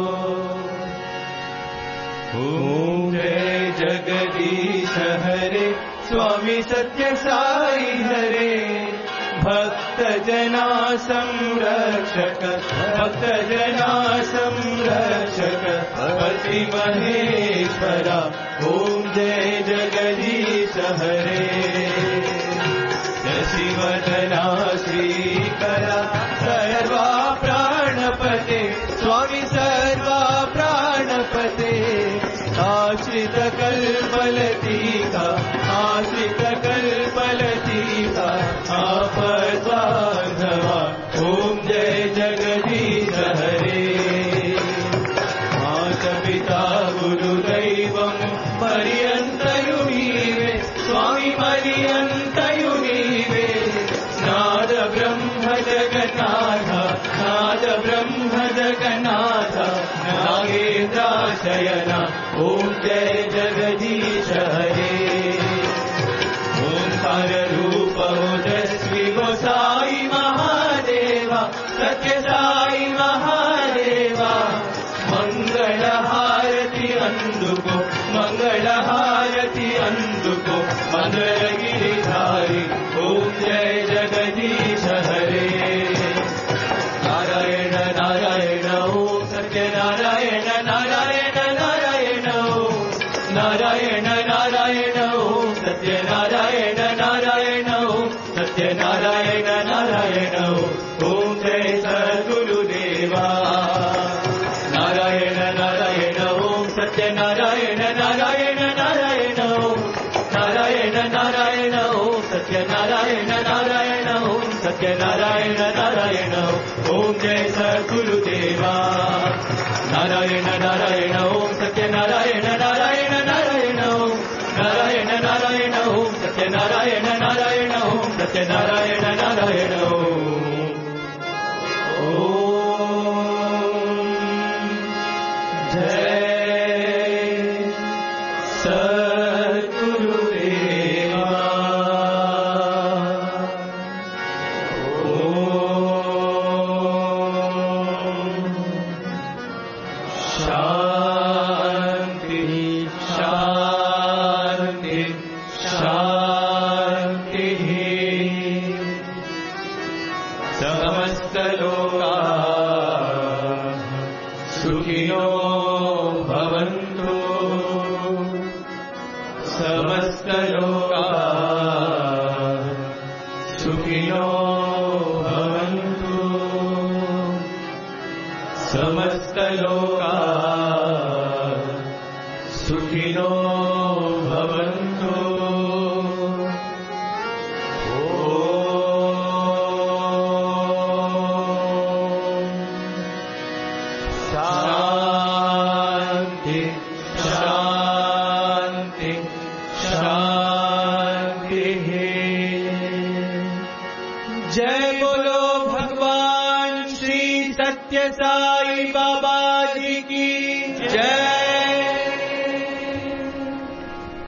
ओम जय जगदीश हरे स्वामी सत्य साई हरे भक्त जना संरक्षक भक्त जना संरक्षक पति महेश्वरा ओम जय जगदीश हरे शिवधना श्रीकरा सर्वा प्राणपते स्वामी सर्वा प्राणपते आश्रित कल्पलतीका आश्रित कल्पलतीका आपद्बान्धवा ॐ जय जगदीश हरे मातपिता गुरुदैवम् पर्यन्तयु नीवे स्वामि पर्यन्तयु नीवे नाद ब्रह्म जगन्नाथ नाद ब्रह्म जगन्नाथ नागेन्द्राशयन ॐ जय जगदीश हरे ओंकार रूप ओजस्वी गो साई महादेवा सत्य साई महादेवा मंगल हारति अंदुको मंगल हारति अंदुको मंगल गिरिधारी ओम जय जगदीश हरे नारायण नारायण ओम सत्य नारायण नारायण नारायण ओम नारायण नारायण ओम सत्य नारायण नारायण ओम सत्य नारायण नारायण ओम जय सद्गुरुदेवा नारायण नारायण ओम सत्य नारायण नारायण नारायण ओम नारायण नारायण ओम सत्य नारायण नारायण ओम सत्य नारायण नारायण ओम जय सद्गुरुदेवा नारायण नारायण ओम सत्य नारायण नारायण नारायण ओम नारायण नारायण ओम सत्य नारायण नारायण ओम सत्य नारायण नारायण ओम जय सद्गुरुदेवा शान्ति शान्ति शान्तिः समस्तलोका सुखिनो भवन्तु समस्तलोका सुखिनो भवन्तु समस्तलोका सुखिनो भवन्तु शान्ति शान्ति शान्तिः जय बोलो भगवान श्री सत्य साई बाबा